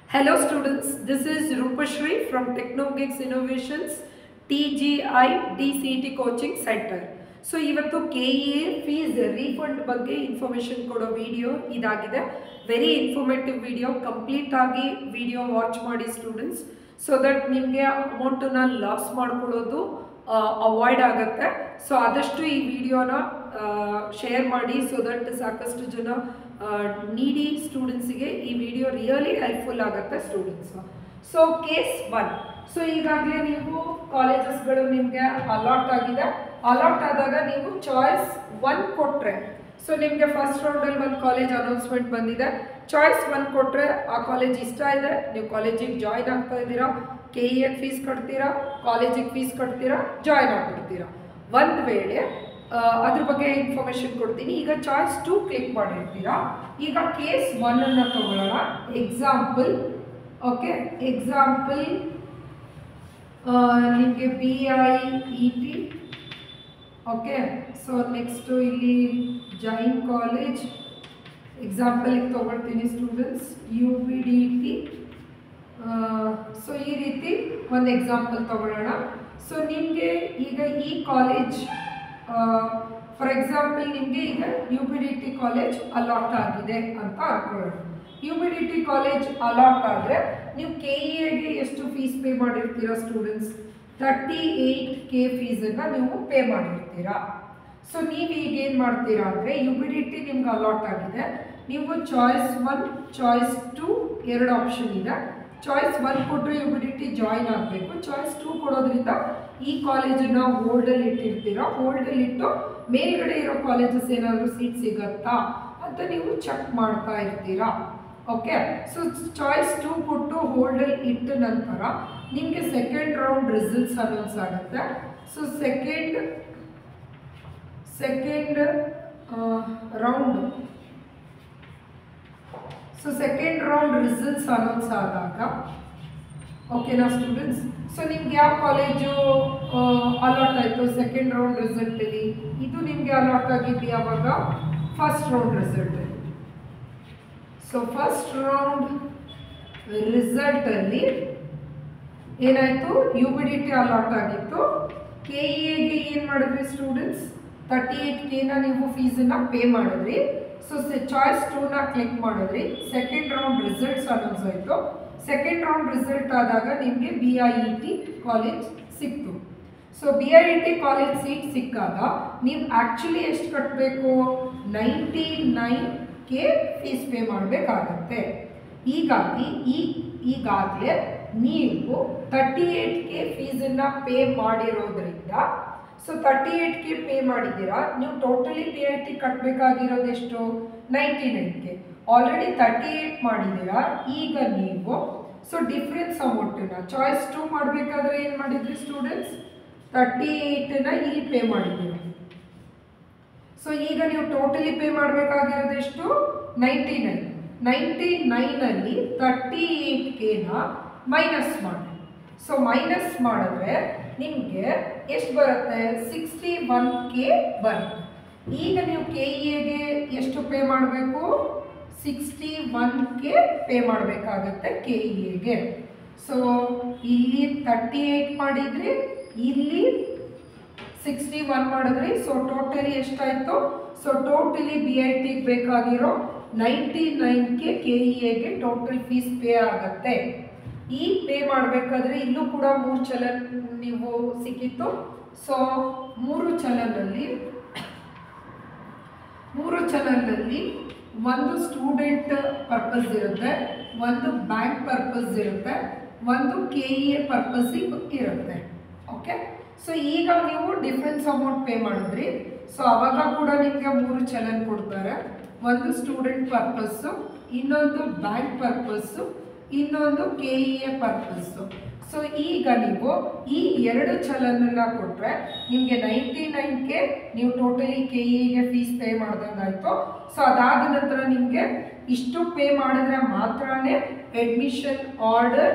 Hello students, this is Rupashri from TechnoGeeks Innovations TGI DCT Coaching Center. So ಇವತ್ತು K E A fees refund ಬಗ್ಗೆ information ಕೊಡೋ video ಇದಾಗಿದೆ very informative video complete ಆಗಿ video watch ಮಾಡಿ students so that ನಿಮಗೆ ಅಮೌಂಟನ್ನ loss ಮಾಡ್ಕೊಳ್ಳೋದು avoid ಆಗುತ್ತೆ ಸೊ ಆದಷ್ಟು ಈ ವಿಡಿಯೋನ ಶೇರ್ ಮಾಡಿ ಸೊ ದಟ್ ಸಾಕಷ್ಟು ಜನ ನೀಡಿ ಸ್ಟೂಡೆಂಟ್ಸಿಗೆ ಈ ವಿಡಿಯೋ ರಿಯಲಿ ಹೆಲ್ಪ್ಫುಲ್ ಆಗುತ್ತೆ students so case one so ಈಗಾಗಲೇ ನೀವು ಕಾಲೇಜಸ್ಗಳು ನಿಮಗೆ ಅಲಾಟ್ ಆಗಿದೆ ಅಲಾಟ್ ಆದಾಗ ನೀವು ಚಾಯ್ಸ್ ಒನ್ ಕೊಟ್ಟರೆ ಸೊ ನಿಮಗೆ ಫಸ್ಟ್ ರೌಂಡಲ್ಲಿ ಒಂದು ಕಾಲೇಜ್ ಅನೌನ್ಸ್ಮೆಂಟ್ ಬಂದಿದೆ ಚಾಯ್ಸ್ ಒನ್ ಕೊಟ್ಟರೆ ಆ ಕಾಲೇಜ್ ಇಷ್ಟ ಇದೆ ನೀವು ಕಾಲೇಜಿಗೆ ಜಾಯ್ನ್ ಆಗ್ತಾ ಇದ್ದೀರಾ ಕೆ ಇ ಎಗೆ ಫೀಸ್ ಕಟ್ತೀರಾ ಕಾಲೇಜಿಗೆ ಫೀಸ್ ಕಟ್ತೀರಾ ಜಾಯ್ನ್ ಆಗ್ಬಿಡ್ತೀರಾ ಒಂದು ವೇಳೆ ಆ, ಅದ್ರ ಬಗ್ಗೆ ಇನ್ಫಾರ್ಮೇಷನ್ ಕೊಡ್ತೀನಿ ಈಗ ಚಾಯ್ಸ್ ಟು ಕ್ಲಿಕ್ ಮಾಡಿರ್ತೀರಾ ಈಗ ಕೇಸ್ ಒನ್ ಅನ್ನು ತಗೊಳ್ಳೋಣ ಎಕ್ಸಾಂಪಲ್ ಓಕೆ ಎಕ್ಸಾಂಪಲ್ ನಿಮಗೆ B I E T okay so next ಇಲ್ಲಿ ಜೈನ್ ಕಾಲೇಜ್ ಎಕ್ಸಾಂಪಲಿಗೆ ತೊಗೊಳ್ತೀನಿ students U B D T so ಈ ರೀತಿ ಒಂದು ಎಕ್ಸಾಂಪಲ್ ತಗೊಳ್ಳೋಣ ಸೊ ನಿಮಗೆ ಈಗ ಈ ಕಾಲೇಜ್ ಫಾರ್ ಎಕ್ಸಾಂಪಲ್ ನಿಮಗೆ ಈಗ U B D T college allot ಆಗಿದೆ ಅಂತ ಅನ್ಕೊಳ್ಳೋಣ U B D T college allot ಆದರೆ ನೀವು ಕೆ ಇ ಎಗೆ ಎಷ್ಟು ಫೀಸ್ ಪೇ ಮಾಡಿರ್ತೀರಾ ಸ್ಟೂಡೆಂಟ್ಸ್ ತರ್ಟಿ ಏಯ್ಟ್ ಕೆ ಫೀಸನ್ನು ನೀವು ಪೇ ಮಾಡಿರ್ತೀರಾ ಸೊ ನೀವು ಈಗ ಏನು ಮಾಡ್ತೀರಾ ಅಂದರೆ ಯು ಬಿ ಡಿ ಟಿ ನಿಮ್ಗೆ ಅಲಾಟ್ ಆಗಿದೆ ನೀವು ಚಾಯ್ಸ್ ಒನ್ ಚಾಯ್ಸ್ ಟು ಎರಡು ಆಪ್ಷನ್ ಇದೆ ಚಾಯ್ಸ್ ಒನ್ ಕೊಟ್ಟರೆ U B D T join ಆಗಬೇಕು ಚಾಯ್ಸ್ ಟು ಕೊಡೋದ್ರಿಂದ ಈ ಕಾಲೇಜನ್ನ ಹೋಲ್ಡಲ್ಲಿ ಇಟ್ಟಿರ್ತೀರಾ ಹೋಲ್ಡಲ್ಲಿ ಇಟ್ಟು ಮೇಲ್ಗಡೆ ಇರೋ ಕಾಲೇಜಸ್ ಏನಾದರೂ ಸೀಟ್ ಸಿಗತ್ತಾ ಅಂತ ನೀವು ಚೆಕ್ ಮಾಡ್ತಾ ಇರ್ತೀರಾ ಓಕೆ ಸೊ ಚಾಯ್ಸ್ ಟು ಕೊಟ್ಟು ಹೋಲ್ಡಲ್ಲಿ ಇಟ್ಟ ನಂತರ ನಿಮಗೆ ಸೆಕೆಂಡ್ ರೌಂಡ್ ರಿಸಲ್ಟ್ಸ್ ಅನೌನ್ಸ್ ಆಗುತ್ತೆ so second second round so second round results announce ಆದಾಗ ಓಕೆನಾ ಸ್ಟೂಡೆಂಟ್ಸ್ ಸೊ ನಿಮ್ಗೆ ಯಾವ ಕಾಲೇಜು ಅಲಾಟ್ ಆಯಿತು ಸೆಕೆಂಡ್ ರೌಂಡ್ ರಿಸಲ್ಟಲ್ಲಿ ಇದು ನಿಮಗೆ ಅಲಾಟ್ ಆಗಿದ್ದು ಯಾವಾಗ ಫಸ್ಟ್ ರೌಂಡ್ ರಿಸಲ್ಟಲ್ಲಿ ಸೊ ಫಸ್ಟ್ ರೌಂಡ್ ರಿಸಲ್ಟಲ್ಲಿ ಏನಾಯಿತು U B D T allot ಆಗಿತ್ತು ಕೆ ಇ ಎಗೆ ಏನು ಮಾಡಿದ್ರಿ ಸ್ಟೂಡೆಂಟ್ಸ್ ತರ್ಟಿ ಏಯ್ಟ್ ಕೆನ ನೀವು ಫೀಸನ್ನು ಪೇ ಮಾಡಿದ್ರಿ ಸೊ ಚಾಯ್ಸ್ ಟೂನ ಕ್ಲಿಕ್ ಮಾಡಿದ್ರಿ ಸೆಕೆಂಡ್ ರೌಂಡ್ ರಿಸಲ್ಟ್ಸ್ ಅನೌನ್ಸ್ ಆಯಿತು ಸೆಕೆಂಡ್ ರೌಂಡ್ ರಿಸಲ್ಟ್ ಆದಾಗ ನಿಮಗೆ B I E T college ಸಿಕ್ತು so B I E T college seat ಸಿಕ್ಕಾಗ ನೀವು ಆ್ಯಕ್ಚುಲಿ ಎಷ್ಟು ಕಟ್ಟಬೇಕು ninety nine K fees pay ಮಾಡಬೇಕಾಗತ್ತೆ ಹೀಗಾಗಿ ಈ ಈಗಾಗಲೇ ನೀವು ತರ್ಟಿ ಏಯ್ಟ್ ಕೆ ಫೀಸನ್ನು ಪೇ ಮಾಡಿರೋದ್ರಿಂದ so thirty eight K pay ಮಾಡಿದ್ದೀರಾ ನೀವು ಟೋಟಲಿ ಪಿ ಐ ಟಿ ಕಟ್ಟಬೇಕಾಗಿರೋದು ಎಷ್ಟು ninety nine K already thirty eight ಮಾಡಿದ್ದೀರಾ ಈಗ ನೀವು ಸೊ ಡಿಫ್ರೆನ್ಸ್ ಅಮೌಂಟನ್ನು ಚಾಯ್ಸ್ ಟು ಮಾಡಬೇಕಾದ್ರೆ ಏನು ಮಾಡಿದ್ರಿ ಸ್ಟೂಡೆಂಟ್ಸ್ ತರ್ಟಿ ಏಯ್ಟನ್ನ ಇಲ್ಲಿ ಪೇ ಮಾಡಿದ್ದೀರಾ ಸೊ ಈಗ ನೀವು ಟೋಟಲಿ ಪೇ ಮಾಡಬೇಕಾಗಿರೋದು ಎಷ್ಟು ನೈಂಟಿ ನೈನ್ ನೈಂಟಿ ನೈನಲ್ಲಿ ತರ್ಟಿ ಏಯ್ಟ್ ಕೆನ ಮೈನಸ್ ಮಾಡಿ ಸೊ ಮೈನಸ್ ಮಾಡಿದ್ರೆ ನಿಮಗೆ ಎಷ್ಟು ಬರುತ್ತೆ ಸಿಕ್ಸ್ಟಿ ಒನ್ ಕೆ ಬರುತ್ತೆ ಈಗ ನೀವು ಕೆ ಇ ಎಗೆ ಎಷ್ಟು ಪೇ ಮಾಡಬೇಕು ಸಿಕ್ಸ್ಟಿ ಒನ್ ಕೆ ಪೇ ಮಾಡಬೇಕಾಗತ್ತೆ ಕೆ ಇ ಎಗೆ ಸೊ ಇಲ್ಲಿ ತರ್ಟಿ ಏಯ್ಟ್ ಮಾಡಿದ್ರಿ ಇಲ್ಲಿ ಸಿಕ್ಸ್ಟಿ ಒನ್ ಮಾಡಿದ್ರಿ ಸೊ ಟೋಟಲಿ ಎಷ್ಟಾಯಿತು ಸೊ ಟೋಟಲಿ ಬಿ ಐ ಟಿಗೆ ಬೇಕಾಗಿರೋ ನೈಂಟಿ ನೈನ್ಗೆ ಕೆ ಇ ಎಗೆ ಟೋಟಲ್ ಫೀಸ್ ಪೇ ಆಗುತ್ತೆ ಈ ಪೇ ಮಾಡಬೇಕಾದ್ರೆ ಇಲ್ಲೂ ಕೂಡ ಮೂರು ಚಲನ್ ನೀವು ಸಿಕ್ಕಿತ್ತು ಸೊ ಮೂರು ಚಲನಲ್ಲಿ ಮೂರು ಚಲನ್ನಲ್ಲಿ ಒಂದು ಸ್ಟೂಡೆಂಟ್ ಪರ್ಪಸ್ ಇರುತ್ತೆ ಒಂದು ಬ್ಯಾಂಕ್ ಪರ್ಪಸ್ ಇರುತ್ತೆ ಒಂದು ಕೆ ಇ ಎ ಪರ್ಪಸ್ಸಿಗೆ ಇರುತ್ತೆ ಓಕೆ ಸೊ ಈಗ ನೀವು ಡಿಫ್ರೆನ್ಸ್ ಅಮೌಂಟ್ ಪೇ ಮಾಡಿದ್ರಿ ಸೊ ಅವಾಗ ಕೂಡ ನಿಮಗೆ ಮೂರು ಚಲನ್ ಕೊಡ್ತಾರೆ ಒಂದು ಸ್ಟೂಡೆಂಟ್ ಪರ್ಪಸ್ಸು ಇನ್ನೊಂದು ಬ್ಯಾಂಕ್ ಪರ್ಪಸ್ಸು ಇನ್ನೊಂದು K E A purpose so ಈಗ ನೀವು ಈ ಎರಡು ಚಲನನ್ನ ಕೊಟ್ಟರೆ ನಿಮಗೆ ನೈಂಟಿ ನೈನ್ಗೆ ನೀವು ಟೋಟಲಿ ಕೆ ಇಗೆ ಫೀಸ್ ಪೇ ಮಾಡ್ದಂಗಾಯ್ತು ಸೊ ಅದಾದ ನಂತರ ನಿಮಗೆ ಇಷ್ಟು ಪೇ ಮಾಡಿದ್ರೆ ಮಾತ್ರನೇ admission order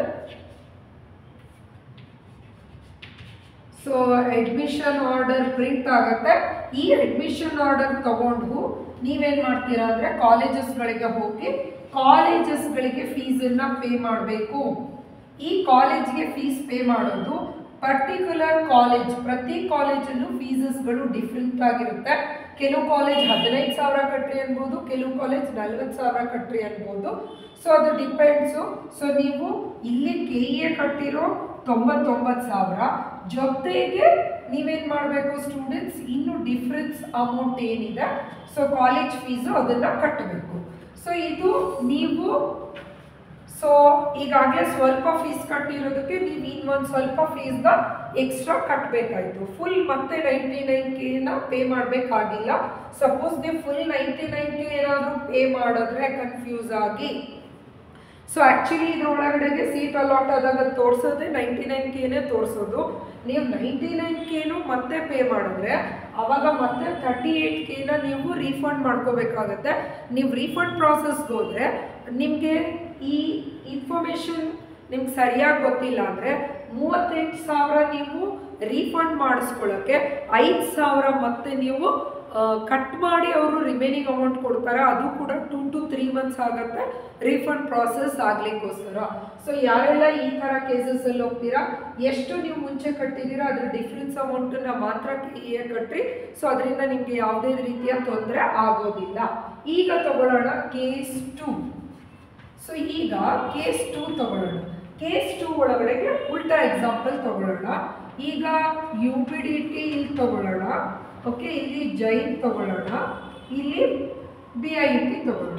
so admission order print ಆಗುತ್ತೆ ಈ ಅಡ್ಮಿಷನ್ ಆರ್ಡರ್ ತಗೊಂಡು ನೀವೇನು ಮಾಡ್ತೀರಾ ಅಂದರೆ ಕಾಲೇಜಸ್ಗಳಿಗೆ ಹೋಗಿ ಕಾಲೇಜಸ್ಗಳಿಗೆ ಫೀಸನ್ನು ಪೇ ಮಾಡಬೇಕು ಈ ಕಾಲೇಜ್ಗೆ ಫೀಸ್ ಪೇ ಮಾಡೋದು ಪರ್ಟಿಕ್ಯುಲರ್ ಕಾಲೇಜ್ ಪ್ರತಿ ಕಾಲೇಜಲ್ಲೂ ಫೀಸಸ್ಗಳು ಡಿಫ್ರೆಂಟ್ ಆಗಿರುತ್ತೆ ಕೆಲವು ಕಾಲೇಜ್ ಹದಿನೈದು ಸಾವಿರ ಕಟ್ರಿ ಅನ್ಬೋದು ಕೆಲವು ಕಾಲೇಜ್ ನಲ್ವತ್ತು ಸಾವಿರ ಕಟ್ರಿ ಅನ್ಬೋದು ಸೊ ಅದು ಡಿಪೆಂಡ್ಸು ಸೊ ನೀವು ಇಲ್ಲಿ ಕೆ ಎ ಕಟ್ಟಿರೋ ತೊಂಬತ್ತೊಂಬತ್ತು ಸಾವಿರ ಜೊತೆಗೆ ನೀವೇನು ಮಾಡಬೇಕು ಸ್ಟೂಡೆಂಟ್ಸ್ ಇನ್ನು ಡಿಫ್ರೆನ್ಸ್ ಅಮೌಂಟ್ ಏನಿದೆ ಸೊ ಕಾಲೇಜ್ ಫೀಸು ಅದನ್ನು ಕಟ್ಟಬೇಕು ಸೊ ಇದು ನೀವು ಸೊ ಈಗಾಗಲೇ ಸ್ವಲ್ಪ ಫೀಸ್ ಕಟ್ಟಿರೋದಕ್ಕೆ ನೀವು ಇನ್ನೊಂದು ಸ್ವಲ್ಪ ಫೀಸ್ನ ಎಕ್ಸ್ಟ್ರಾ ಕಟ್ಟಬೇಕಾಯ್ತು ಫುಲ್ ಮತ್ತೆ ನೈಂಟಿ ನೈನ್ ಕೆನ ಪೇ ಮಾಡಬೇಕಾಗಿಲ್ಲ ಸಪೋಸ್ ನೀವು ಫುಲ್ ನೈಂಟಿ ನೈನ್ ಕೆ ಏನಾದರೂ ಪೇ ಮಾಡಿದ್ರೆ ಕನ್ಫ್ಯೂಸ್ ಆಗಿ ಸೊ ಆ್ಯಕ್ಚುಲಿ ಇದ್ರೊಳಗಡೆಗೆ ಸೀಟ್ ಅಲಾಟ್ ಆದಾಗ ತೋರಿಸೋದೇ ನೈಂಟಿ ನೈನ್ ಕೆನೇ ತೋರಿಸೋದು ನೀವು ನೈಂಟಿ ನೈನ್ ಕೆನು ಮತ್ತೆ ಪೇ ಮಾಡಿದ್ರೆ ಅವಾಗ ಮತ್ತೆ ತರ್ಟಿ ಏಯ್ಟ್ ಕೆನ ನೀವು ರೀಫಂಡ್ ಮಾಡ್ಕೋಬೇಕಾಗತ್ತೆ ನೀವು ರೀಫಂಡ್ ಪ್ರಾಸೆಸ್ಗೆ ಹೋದರೆ ನಿಮಗೆ ಈ ಇನ್ಫಾರ್ಮೇಷನ್ ನಿಮ್ಗೆ ಸರಿಯಾಗಿ ಗೊತ್ತಿಲ್ಲ ಅಂದರೆ ಮೂವತ್ತೆಂಟು ಸಾವಿರ ನೀವು ರೀಫಂಡ್ ಮಾಡಿಸ್ಕೊಳ್ಳೋಕ್ಕೆ ಐದು ಸಾವಿರ ಮತ್ತೆ ನೀವು ಕಟ್ ಮಾಡಿ ಅವರು ರಿಮೈನಿಂಗ್ ಅಮೌಂಟ್ ಕೊಡ್ತಾರೆ ಅದು ಕೂಡ ಟೂ ಟು ತ್ರೀ ಮಂತ್ಸ್ ಆಗುತ್ತೆ ರೀಫಂಡ್ ಪ್ರಾಸೆಸ್ ಆಗ್ಲಿಕ್ಕೋಸ್ಕರ ಸೊ ಯಾರೆಲ್ಲ ಈ ಥರ ಕೇಸಸಲ್ಲಿ ಹೋಗ್ತೀರಾ ಎಷ್ಟು ನೀವು ಮುಂಚೆ ಕಟ್ಟಿದ್ದೀರಾ ಅದ್ರ ಡಿಫ್ರೆನ್ಸ್ ಅಮೌಂಟನ್ನ ಮಾತ್ರ ಕೆ ಕಟ್ರಿ ಸೊ ಅದರಿಂದ ನಿಮಗೆ ಯಾವುದೇ ರೀತಿಯ ತೊಂದರೆ ಆಗೋದಿಲ್ಲ ಈಗ ತಗೊಳ್ಳೋಣ ಕೇಸ್ ಟು ಸೊ ಈಗ ಕೇಸ್ ಟು ತಗೊಳ್ಳೋಣ ಕೇಸ್ ಟು ಒಳಗಡೆಗೆ ಉಲ್ಟಾ ಎಕ್ಸಾಂಪಲ್ ತಗೊಳ್ಳೋಣ ಈಗ ಯು ಬಿ ಡಿ ಟಿ ಇಲ್ಲಿ ತಗೊಳ್ಳೋಣ ಓಕೆ ಇಲ್ಲಿ ಜೈನ್ ತಗೊಳ್ಳೋಣ ಇಲ್ಲಿ ಬಿ ಐ ಟಿ ತಗೊಳ್ಳೋಣ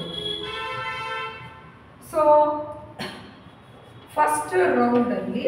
ಸೊ ಫಸ್ಟ್ ರೌಂಡಲ್ಲಿ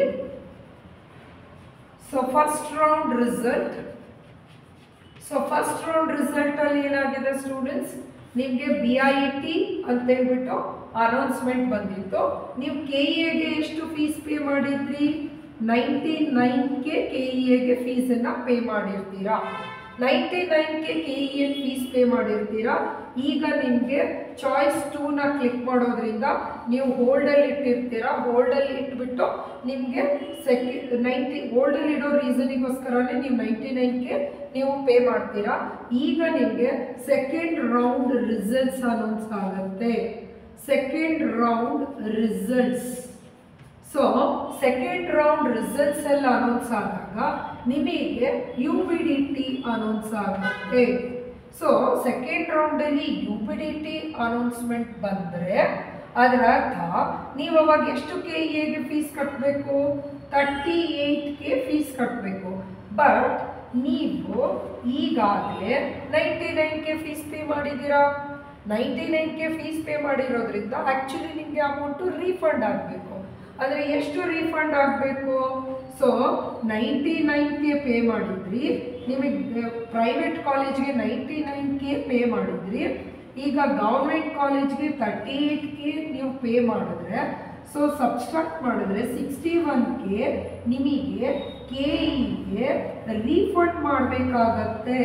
so first round result so first round result ಅಲ್ಲಿ ಏನಾಗಿದೆ ಸ್ಟೂಡೆಂಟ್ಸ್ ನಿಮಗೆ ಬಿ ಐ ಟಿ ಅಂತ ಹೇಳ್ಬಿಟ್ಟು ಅನೌನ್ಸ್ಮೆಂಟ್ ಬಂದಿತ್ತು ನೀವು ಕೆ ಎಗೆ ಎಷ್ಟು ಫೀಸ್ ಪೇ ಮಾಡಿದ್ರಿ ನೈಂಟಿ ನೈನ್ಗೆ ಕೆ ಇಗೆ ಫೀಸನ್ನು ಪೇ ಮಾಡಿರ್ತೀರಾ ನೈಂಟಿ ನೈನ್ಗೆ K E N fees pay ಮಾಡಿರ್ತೀರಾ ಈಗ ನಿಮಗೆ ಚಾಯ್ಸ್ ಟೂನ ಕ್ಲಿಕ್ ಮಾಡೋದ್ರಿಂದ ನೀವು ಹೋಲ್ಡಲ್ಲಿ ಇಟ್ಟಿರ್ತೀರಾ ಹೋಲ್ಡಲ್ಲಿ ಇಟ್ಬಿಟ್ಟು ನಿಮಗೆ ಸೆಕೆ ನೈಂಟಿ ಹೋಲ್ಡಲ್ಲಿ ಇಡೋ ರೀಸನಿಗೋಸ್ಕರನೇ ನೀವು ನೈಂಟಿ ನೈನ್ಗೆ ನೀವು ಪೇ ಮಾಡ್ತೀರಾ ಈಗ ನಿಮಗೆ ಸೆಕೆಂಡ್ ರೌಂಡ್ ರಿಸಲ್ಟ್ಸ್ ಅನೌನ್ಸ್ ಆಗುತ್ತೆ second round results so second round results ಎಲ್ಲ ಅನೌನ್ಸ್ ಆದಾಗ ನಿಮಗೆ U B D T announce ಆಗುತ್ತೆ ಸೊ ಸೆಕೆಂಡ್ ರೌಂಡಲ್ಲಿ U B D T announcement ಬಂದರೆ ಅದರ ಅರ್ಥ ನೀವು ಅವಾಗ ಎಷ್ಟು ಕೆ ಎಗೆ ಫೀಸ್ ಕಟ್ಟಬೇಕು ತರ್ಟಿ ಏಯ್ಟ್ಗೆ ಫೀಸ್ ಕಟ್ಟಬೇಕು ಬಟ್ ನೀವು ಈಗಾಗಲೇ ನೈಂಟಿ ನೈನ್ಗೆ ಫೀಸ್ ಪೇ ಮಾಡಿದ್ದೀರಾ ನೈಂಟಿ ನೈನ್ಗೆ ಫೀಸ್ ಪೇ ಮಾಡಿರೋದ್ರಿಂದ ಆ್ಯಕ್ಚುಲಿ ನಿಮಗೆ ಅಮೌಂಟು ರೀಫಂಡ್ ಆಗಬೇಕು ಆದರೆ ಎಷ್ಟು ರೀಫಂಡ್ ಆಗಬೇಕು ಸೊ ನೈಂಟಿ ನೈನ್ಗೆ ಪೇ ಮಾಡಿದ್ರಿ ನಿಮಗೆ ಪ್ರೈವೇಟ್ ಕಾಲೇಜ್ಗೆ ನೈಂಟಿ ನೈನ್ಗೆ ಪೇ ಮಾಡಿದ್ರಿ ಈಗ ಗೌರ್ಮೆಂಟ್ ಕಾಲೇಜ್ಗೆ ತರ್ಟಿ ಏಯ್ಟ್ಗೆ ನೀವು ಪೇ ಮಾಡಿದ್ರೆ ಸೊ ಸಬ್ಸ್ಟ್ರಾಕ್ಟ್ ಮಾಡಿದ್ರೆ ಸಿಕ್ಸ್ಟಿ ಒನ್ಗೆ ನಿಮಗೆ ಕೆ ಇಗೆ ರೀಫಂಡ್ ಮಾಡಬೇಕಾಗತ್ತೆ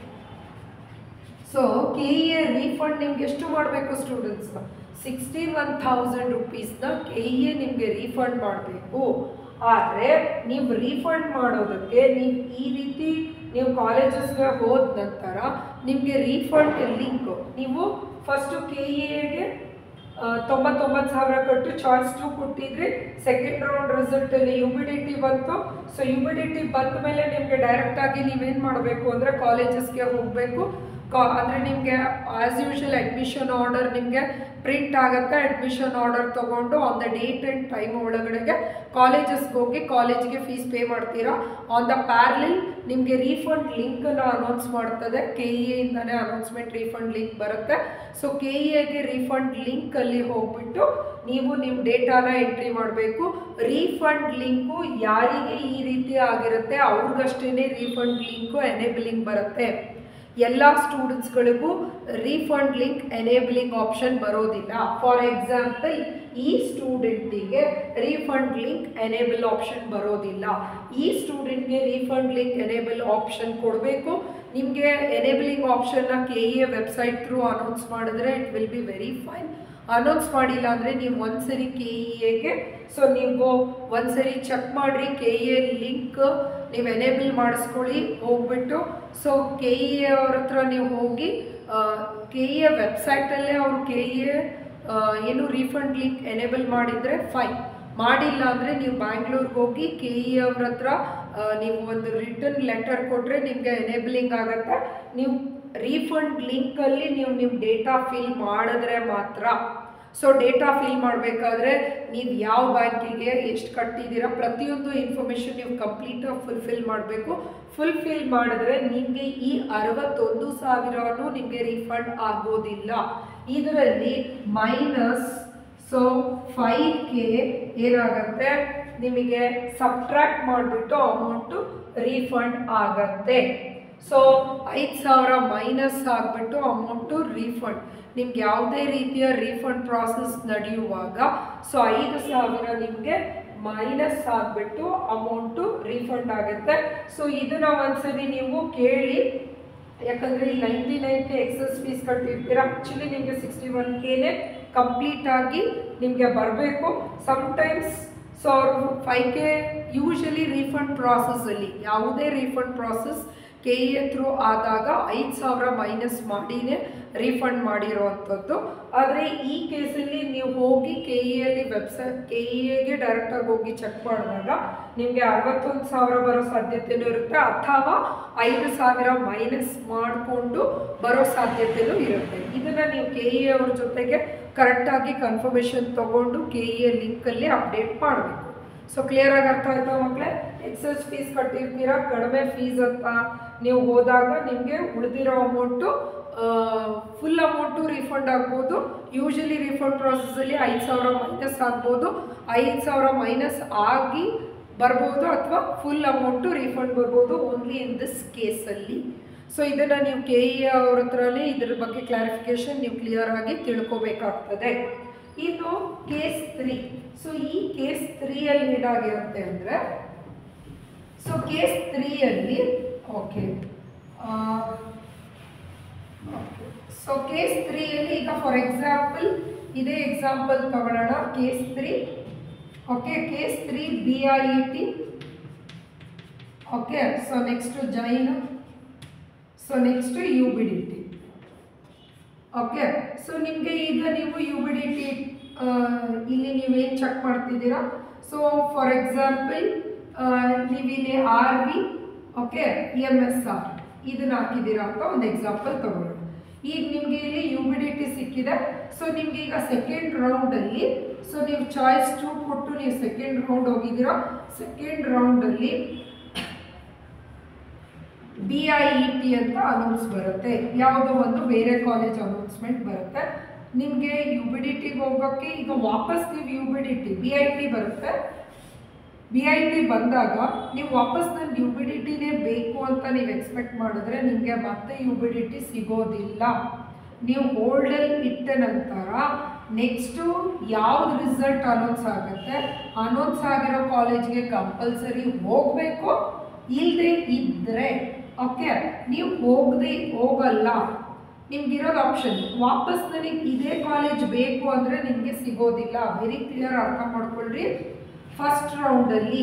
ಸೊ ಕೆ ಎ ರೀಫಂಡ್ ನಿಮ್ಗೆ ಎಷ್ಟು ಮಾಡಬೇಕು ಸ್ಟೂಡೆಂಟ್ಸ್ ಸಿಕ್ಸ್ಟಿ ಒನ್ ಥೌಸಂಡ್ ರುಪೀಸ್ನ ಕೆ ಎ ನಿಮಗೆ ರೀಫಂಡ್ ಮಾಡಬೇಕು ಆದರೆ ನೀವು ರೀಫಂಡ್ ಮಾಡೋದಕ್ಕೆ ನೀವು ಈ ರೀತಿ ನೀವು ಕಾಲೇಜಸ್ಗೆ ಹೋದ ನಂತರ ನಿಮಗೆ ರೀಫಂಡ್ ಲಿಂಕು ನೀವು ಫಸ್ಟು ಕೆ ಎಗೆ ತೊಂಬತ್ತೊಂಬತ್ತು ಸಾವಿರ ಕೊಟ್ಟು ಚಾಯ್ಸ್ ಟು ಕೊಟ್ಟಿದ್ರಿ ಸೆಕೆಂಡ್ ರೌಂಡ್ ರಿಸಲ್ಟಲ್ಲಿ ಯು ಬಿ ಡಿ ಟಿ ಬಂತು so U B D T ಬಂದ ಮೇಲೆ ನಿಮಗೆ ಡೈರೆಕ್ಟಾಗಿ ನೀವೇನು ಮಾಡಬೇಕು ಅಂದರೆ ಕಾಲೇಜಸ್ಗೆ ಹೋಗಬೇಕು ಕಾ ಅಂದರೆ ನಿಮಗೆ ಆ್ಯಸ್ ಯೂಶುವಲ್ ಅಡ್ಮಿಷನ್ ಆರ್ಡರ್ ನಿಮಗೆ ಪ್ರಿಂಟ್ ಆಗುತ್ತೆ ಅಡ್ಮಿಷನ್ ಆರ್ಡರ್ ತೊಗೊಂಡು on the date and time ಒಳಗಡೆಗೆ ಕಾಲೇಜಸ್ಗೆ ಹೋಗಿ ಕಾಲೇಜ್ಗೆ ಫೀಸ್ ಪೇ ಮಾಡ್ತೀರಾ ಆನ್ ದ ಪ್ಯಾರ್ಲಿಲ್ ನಿಮಗೆ ರೀಫಂಡ್ ಲಿಂಕನ್ನು ಅನೌನ್ಸ್ ಮಾಡ್ತದೆ ಕೆ ಇ ಇಂದನೇ ಅನೌನ್ಸ್ಮೆಂಟ್ ರೀಫಂಡ್ ಲಿಂಕ್ ಬರುತ್ತೆ ಸೊ ಕೆ ಇ ಎಗೆ ರೀಫಂಡ್ ಲಿಂಕಲ್ಲಿ ಹೋಗ್ಬಿಟ್ಟು ನೀವು ನಿಮ್ಮ ಡೇಟಾನ ಎಂಟ್ರಿ ಮಾಡಬೇಕು ರೀಫಂಡ್ ಲಿಂಕು ಯಾರಿಗೆ ಈ ರೀತಿ ಆಗಿರುತ್ತೆ ಅವ್ರಿಗಷ್ಟೇ ರೀಫಂಡ್ ಲಿಂಕು ಎನೇಬಲಿಂಗ್ ಬರುತ್ತೆ ಎಲ್ಲ ಸ್ಟೂಡೆಂಟ್ಸ್ಗಳಿಗೂ ರೀಫಂಡ್ ಲಿಂಕ್ ಎನೇಬಲಿಂಗ್ ಆಪ್ಷನ್ ಬರೋದಿಲ್ಲ ಫಾರ್ ಎಕ್ಸಾಂಪಲ್ ಈ ಸ್ಟೂಡೆಂಟಿಗೆ ರೀಫಂಡ್ ಲಿಂಕ್ ಎನೇಬಲ್ ಆಪ್ಷನ್ ಬರೋದಿಲ್ಲ ಈ ಸ್ಟೂಡೆಂಟ್ಗೆ ರೀಫಂಡ್ ಲಿಂಕ್ ಎನೇಬಲ್ ಆಪ್ಷನ್ ಕೊಡಬೇಕು ನಿಮಗೆ ಎನೇಬಲಿಂಗ್ ಆಪ್ಷನ್ನ K A website through announce ಮಾಡಿದ್ರೆ it will be very fine announce ಮಾಡಿಲ್ಲ ಅಂದರೆ ನೀವು ಒಂದ್ಸರಿ ಕೆ ಇ ಎಗೆ ಸೊ ನೀವು ಒಂದ್ಸರಿ ಚೆಕ್ ಮಾಡಿರಿ ಕೆ ಇ ಎ ಲಿಂಕ್ ನೀವು ಎನೇಬಲ್ ಮಾಡಿಸ್ಕೊಳ್ಳಿ ಹೋಗ್ಬಿಟ್ಟು ಸೊ ಕೆ ಇ ಎ ಅವ್ರ ಹತ್ರ ನೀವು ಹೋಗಿ ಕೆ ಇ ಎ ವೆಬ್ಸೈಟಲ್ಲೇ ಅವರು ಕೆ ಇ ಎ ಏನು ರೀಫಂಡ್ ಲಿಂಕ್ ಎನೇಬಲ್ ಮಾಡಿದರೆ ಫೈನ್ ಮಾಡಿಲ್ಲ ಅಂದರೆ ನೀವು ಬ್ಯಾಂಗ್ಳೂರ್ಗೆ ಹೋಗಿ ಕೆ ಇ ಅವ್ರ ಹತ್ರ ಆ, ನೀವು ಒಂದು ರಿಟರ್ನ್ ಲೆಟರ್ ಕೊಟ್ಟರೆ ನಿಮಗೆ ಎನೇಬಲಿಂಗ್ ಆಗುತ್ತೆ ನೀವು ರೀಫಂಡ್ ಲಿಂಕಲ್ಲಿ ನೀವು ನಿಮ್ಮ ಡೇಟಾ ಫಿಲ್ ಮಾಡಿದ್ರೆ ಮಾತ್ರ ಸೊ ಡೇಟಾ ಫಿಲ್ ಮಾಡಬೇಕಾದ್ರೆ ನೀವು ಯಾವ ಬ್ಯಾಂಕಿಗೆ ಎಷ್ಟು ಕಟ್ಟಿದ್ದೀರಾ ಪ್ರತಿಯೊಂದು ಇನ್ಫಾರ್ಮೇಷನ್ ನೀವು ಕಂಪ್ಲೀಟಾಗಿ ಫುಲ್ಫಿಲ್ ಮಾಡಬೇಕು ಫುಲ್ಫಿಲ್ ಮಾಡಿದ್ರೆ ನಿಮಗೆ ಈ ಅರವತ್ತೊಂದು ಸಾವಿರನೂ ನಿಮಗೆ ರೀಫಂಡ್ ಆಗೋದಿಲ್ಲ ಇದರಲ್ಲಿ ಮೈನಸ್ ಸೊ ಫೈವ್ ಕೆ ಏನಾಗುತ್ತೆ ನಿಮಗೆ ಸಬ್ಟ್ರಾಕ್ಟ್ ಮಾಡಿಬಿಟ್ಟು ಅಮೌಂಟು ರೀಫಂಡ್ ಆಗತ್ತೆ ಸೊ ಐದು ಸಾವಿರ ಮೈನಸ್ ಆಗಿಬಿಟ್ಟು ಅಮೌಂಟು ರೀಫಂಡ್ ನಿಮ್ಗೆ ಯಾವುದೇ ರೀತಿಯ ರೀಫಂಡ್ ಪ್ರಾಸೆಸ್ ನಡೆಯುವಾಗ ಸೊ ಐದು ಸಾವಿರ ನಿಮಗೆ ಮೈನಸ್ ಆಗಿಬಿಟ್ಟು ಅಮೌಂಟು ರೀಫಂಡ್ ಆಗುತ್ತೆ ಸೊ ಇದನ್ನ ಒಂದ್ಸರಿ ನೀವು ಕೇಳಿ ಯಾಕಂದರೆ ಇಲ್ಲಿ ninety nine K excess fees ಕಟ್ಟಿರ್ತೀರ ಆ್ಯಕ್ಚುಲಿ ನಿಮಗೆ ಸಿಕ್ಸ್ಟಿ ಒನ್ ಕೆನೇ ಕಂಪ್ಲೀಟ್ ಆಗಿ ನಿಮಗೆ ಬರಬೇಕು ಸಮ್ಟೈಮ್ಸ್ ಸೊ ಅವರು ಫೈವ್ ಕೆ ಯೂಶಲಿ ರೀಫಂಡ್ ಪ್ರಾಸೆಸ್ಸಲ್ಲಿ ಯಾವುದೇ refund process K E through ಆದಾಗ ಐದು ಸಾವಿರ ಮೈನಸ್ ಮಾಡಿನೇ ರೀಫಂಡ್ ಮಾಡಿರೋವಂಥದ್ದು ಆದರೆ ಈ ಕೇಸಲ್ಲಿ ನೀವು ಹೋಗಿ ಕೆ ಇಯಲ್ಲಿ ವೆಬ್ಸೈಟ್ ಕೆ ಇಗೆ ಡೈರೆಕ್ಟಾಗಿ ಹೋಗಿ ಚೆಕ್ ಮಾಡಿದಾಗ ನಿಮಗೆ ಅರವತ್ತೊಂದು ಸಾವಿರ ಬರೋ ಸಾಧ್ಯತೆಯೂ ಇರುತ್ತೆ ಅಥವಾ ಐದು ಸಾವಿರ ಮೈನಸ್ ಮಾಡಿಕೊಂಡು ಬರೋ ಸಾಧ್ಯತೆಯೂ ಇರುತ್ತೆ ಇದನ್ನು ನೀವು ಕೆ ಇ ಅವ್ರ ಜೊತೆಗೆ ಕರೆಕ್ಟಾಗಿ ಕನ್ಫರ್ಮೇಷನ್ ತೊಗೊಂಡು ಕೆ ಇ ಲಿಂಕಲ್ಲಿ ಅಪ್ಡೇಟ್ ಮಾಡಬೇಕು ಸೊ ಕ್ಲಿಯರಾಗಿ ಅರ್ಥ ಆಯ್ತಾ ಮಕ್ಕಳೇ ಎಕ್ಸಸ್ ಫೀಸ್ ಕಟ್ಟಿರ್ತೀರಾ ಕಡಿಮೆ ಫೀಸ್ ಅಂತ ನೀವು ಹೋದಾಗ ನಿಮಗೆ ಉಳಿದಿರೋ ಅಮೌಂಟು ಫುಲ್ ಅಮೌಂಟು ರೀಫಂಡ್ ಆಗ್ಬೋದು ಯೂಶಲಿ ರೀಫಂಡ್ ಪ್ರಾಸೆಸ್ಸಲ್ಲಿ ಐದು ಸಾವಿರ ಮೈನಸ್ ಆಗ್ಬೋದು ಐದು ಸಾವಿರ ಮೈನಸ್ ಆಗಿ ಬರ್ಬೋದು ಅಥವಾ ಫುಲ್ ಅಮೌಂಟು ರೀಫಂಡ್ ಬರ್ಬೋದು ಓನ್ಲಿ ಇನ್ ದಿಸ್ ಕೇಸಲ್ಲಿ ಸೊ ಇದನ್ನು ನೀವು ಕೆ ಇ ಅವ್ರ ಹತ್ರನೇ ಇದ್ರ ಬಗ್ಗೆ ಕ್ಲಾರಿಫಿಕೇಶನ್ ನೀವು ಕ್ಲಿಯರ್ ಆಗಿ ತಿಳ್ಕೊಬೇಕಾಗ್ತದೆ ಇನ್ನು ಕೇಸ್ ತ್ರೀ ಸೊ ಈ ಕೇಸ್ ತ್ರೀಯಲ್ಲಿ ಏನಾಗಿರುತ್ತೆ ಅಂದರೆ ಸೊ ಕೇಸ್ ತ್ರೀಯಲ್ಲಿ ಓಕೆ ಸೊ ಕೇಸ್ ತ್ರೀಯಲ್ಲಿ ಈಗ ಫಾರ್ ಎಕ್ಸಾಂಪಲ್ ಇದೇ ಎಕ್ಸಾಂಪಲ್ ತಗೊಳ್ಳೋಣ case three okay case three B I E T okay so next Jain so next U B D T okay so ನಿಮಗೆ ಈಗ ನೀವು ಯು ಬಿ ಡಿ ಟಿ ಇಲ್ಲಿ ನೀವೇನು ಚೆಕ್ ಮಾಡ್ತಿದ್ದೀರಾ ಸೊ ಫಾರ್ ಎಕ್ಸಾಂಪಲ್ ನೀವು ಇಲ್ಲಿ R V okay M S R ಇದನ್ನ ಹಾಕಿದ್ದೀರಾ ಅಂತ ಒಂದು ಎಕ್ಸಾಂಪಲ್ ತಗೊಳ್ಳೋಣ ಈಗ ನಿಮಗೆ ಇಲ್ಲಿ ಯು ಬಿ ಡಿ ಟಿ ಸಿಕ್ಕಿದೆ ಸೊ ನಿಮ್ಗೆ ಈಗ ಸೆಕೆಂಡ್ ರೌಂಡಲ್ಲಿ ಸೊ ನೀವು ಚಾಯ್ಸ್ ಟು ಕೊಟ್ಟು ನೀವು ಸೆಕೆಂಡ್ ರೌಂಡ್ ಹೋಗಿದ್ದೀರಾ ಸೆಕೆಂಡ್ ರೌಂಡಲ್ಲಿ ಬಿ ಐ ಇ ಟಿ ಅಂತ ಅನೌನ್ಸ್ ಬರುತ್ತೆ ಯಾವುದೋ ಒಂದು ಬೇರೆ ಕಾಲೇಜ್ ಅನೌನ್ಸ್ಮೆಂಟ್ ಬರುತ್ತೆ ನಿಮಗೆ ಯು ಬಿ ಡಿ ಟಿಗೆ ಹೋಗೋಕ್ಕೆ ಈಗ ವಾಪಸ್ ನೀವು U B D T B I T ಬರುತ್ತೆ ಬಿ ಐ ಟಿ ಬಂದಾಗ ನೀವು ವಾಪಸ್ ನನಗೆ ಯು ಬಿ ಡಿ ಟಿನೇ ಬೇಕು ಅಂತ ನೀವು ಎಕ್ಸ್ಪೆಕ್ಟ್ ಮಾಡಿದ್ರೆ ನಿಮಗೆ ಮತ್ತೆ ಯು ಬಿ ಡಿ ಟಿ ಸಿಗೋದಿಲ್ಲ ನೀವು ಹೋಲ್ಡಲ್ಲಿ ಇಟ್ಟ ನಂತರ ನೆಕ್ಸ್ಟು ಯಾವ್ದು ರಿಸಲ್ಟ್ ಅನೌನ್ಸ್ ಆಗುತ್ತೆ ಅನೌನ್ಸ್ ಆಗಿರೋ ಕಾಲೇಜ್ಗೆ ಕಂಪಲ್ಸರಿ ಹೋಗಬೇಕು ಇಲ್ಲದೆ ಇದ್ದರೆ ಓಕೆ ನೀವು ಹೋಗದೆ ಹೋಗಲ್ಲ ನಿಮ್ಗಿರೋದು ಆಪ್ಷನ್ ವಾಪಸ್ ನನಗೆ ಇದೇ ಕಾಲೇಜ್ ಬೇಕು ಅಂದರೆ ನಿಮಗೆ ಸಿಗೋದಿಲ್ಲ ವೆರಿ ಕ್ಲಿಯರ್ ಅರ್ಥ ಮಾಡ್ಕೊಳ್ರಿ ಫಸ್ಟ್ ರೌಂಡಲ್ಲಿ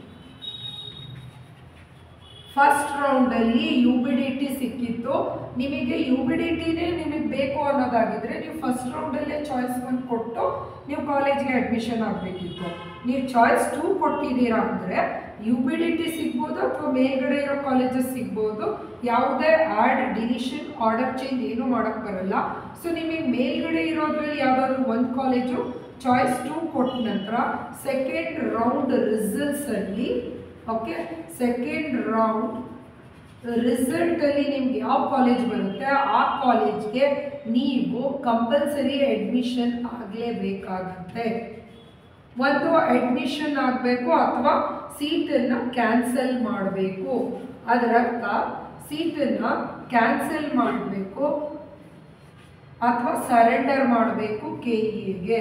ಫಸ್ಟ್ ರೌಂಡಲ್ಲಿ ಯು ಬಿ ಡಿ ಟಿ ಸಿಕ್ಕಿತ್ತು ನಿಮಗೆ ಯು ಬಿ ಡಿ ಟಿನೇ ನಿಮಗೆ ಬೇಕು ಅನ್ನೋದಾಗಿದ್ರೆ ನೀವು ಫಸ್ಟ್ ರೌಂಡಲ್ಲೇ ಚಾಯ್ಸ್ ಒನ್ ಕೊಟ್ಟು ನೀವು ಕಾಲೇಜ್ಗೆ ಅಡ್ಮಿಷನ್ ಆಗಬೇಕಿತ್ತು ನೀವು ಚಾಯ್ಸ್ ಟೂ ಕೊಟ್ಟಿದ್ದೀರಾ ಅಂದರೆ ಯು ಬಿ ಡಿ ಟಿ ಸಿಗ್ಬೋದು ಅಥವಾ ಮೇಲ್ಗಡೆ ಇರೋ ಕಾಲೇಜಸ್ ಸಿಗ್ಬೋದು ಯಾವುದೇ ಆ್ಯಡ್ ಡಿಲಿಷನ್ ಆರ್ಡರ್ ಚೇಂಜ್ ಏನೂ ಮಾಡೋಕ್ಕೆ ಬರಲ್ಲ ಸೊ ನಿಮಗೆ ಮೇಲ್ಗಡೆ ಇರೋದ್ರಲ್ಲಿ ಯಾವುದಾದ್ರು ಒಂದು ಕಾಲೇಜು ಚಾಯ್ಸ್ ಟೂ ಕೊಟ್ಟ ನಂತರ ಸೆಕೆಂಡ್ ರೌಂಡ್ ರಿಸಲ್ಟ್ಸಲ್ಲಿ ಓಕೆ ಸೆಕೆಂಡ್ ರೌಂಡ್ ರಿಸಲ್ಟಲ್ಲಿ ನಿಮ್ಗೆ ಯಾವ ಕಾಲೇಜ್ ಬರುತ್ತೆ ಆ ಕಾಲೇಜ್ಗೆ ನೀವು ಕಂಪಲ್ಸರಿ ಅಡ್ಮಿಷನ್ ಆಗಲೇಬೇಕಾಗತ್ತೆ ಒಂದು ಅಡ್ಮಿಷನ್ ಆಗಬೇಕು ಅಥವಾ ಸೀಟನ್ನು ಕ್ಯಾನ್ಸಲ್ ಮಾಡಬೇಕು ಅದರರ್ಥ ಸೀಟನ್ನು ಕ್ಯಾನ್ಸಲ್ ಮಾಡಬೇಕು ಅಥವಾ ಸರೆಂಡರ್ ಮಾಡಬೇಕು ಕೆ ಇಗೆ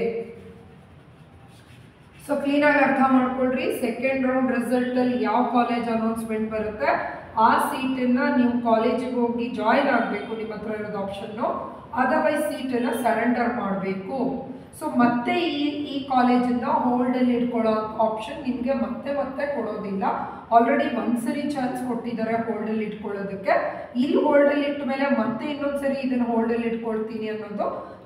ಸೊ ಕ್ಲೀನಾಗಿ ಅರ್ಥ ಮಾಡ್ಕೊಳ್ರಿ ಸೆಕೆಂಡ್ ರೌಂಡ್ ರಿಸಲ್ಟಲ್ಲಿ ಯಾವ ಕಾಲೇಜ್ ಅನೌನ್ಸ್ಮೆಂಟ್ ಬರುತ್ತೆ ಆ ಸೀಟನ್ನು ನೀವು ಕಾಲೇಜಿಗೆ ಹೋಗಿ ಜಾಯಿನ್ ಆಗಬೇಕು ನಿಮ್ಮ ಹತ್ರ ಇರೋದು ಆಪ್ಷನ್ನು ಅದರ್ವೈಸ್ ಸೀಟನ್ನು ಸರೆಂಡರ್ ಮಾಡಬೇಕು ಸೊ ಮತ್ತೆ ಈ ಈ ಕಾಲೇಜನ್ನು ಹೋಲ್ಡಲ್ಲಿ ಇಟ್ಕೊಳ್ಳೋ ಆಪ್ಷನ್ ನಿಮಗೆ ಮತ್ತೆ ಮತ್ತೆ ಕೊಡೋದಿಲ್ಲ ಆಲ್ರೆಡಿ ಒಂದ್ಸರಿ ಚಾನ್ಸ್ ಕೊಟ್ಟಿದ್ದಾರೆ ಹೋಲ್ಡಲ್ಲಿ ಇಟ್ಕೊಳ್ಳೋದಕ್ಕೆ ಇಲ್ಲಿ ಹೋಲ್ಡಲ್ಲಿ ಇಟ್ಟ ಮೇಲೆ ಮತ್ತೆ ಇನ್ನೊಂದು ಸರಿ ಇದನ್ನು ಹೋಲ್ಡಲ್ಲಿ ಇಟ್ಕೊಳ್ತೀನಿ ಅನ್ನೋದು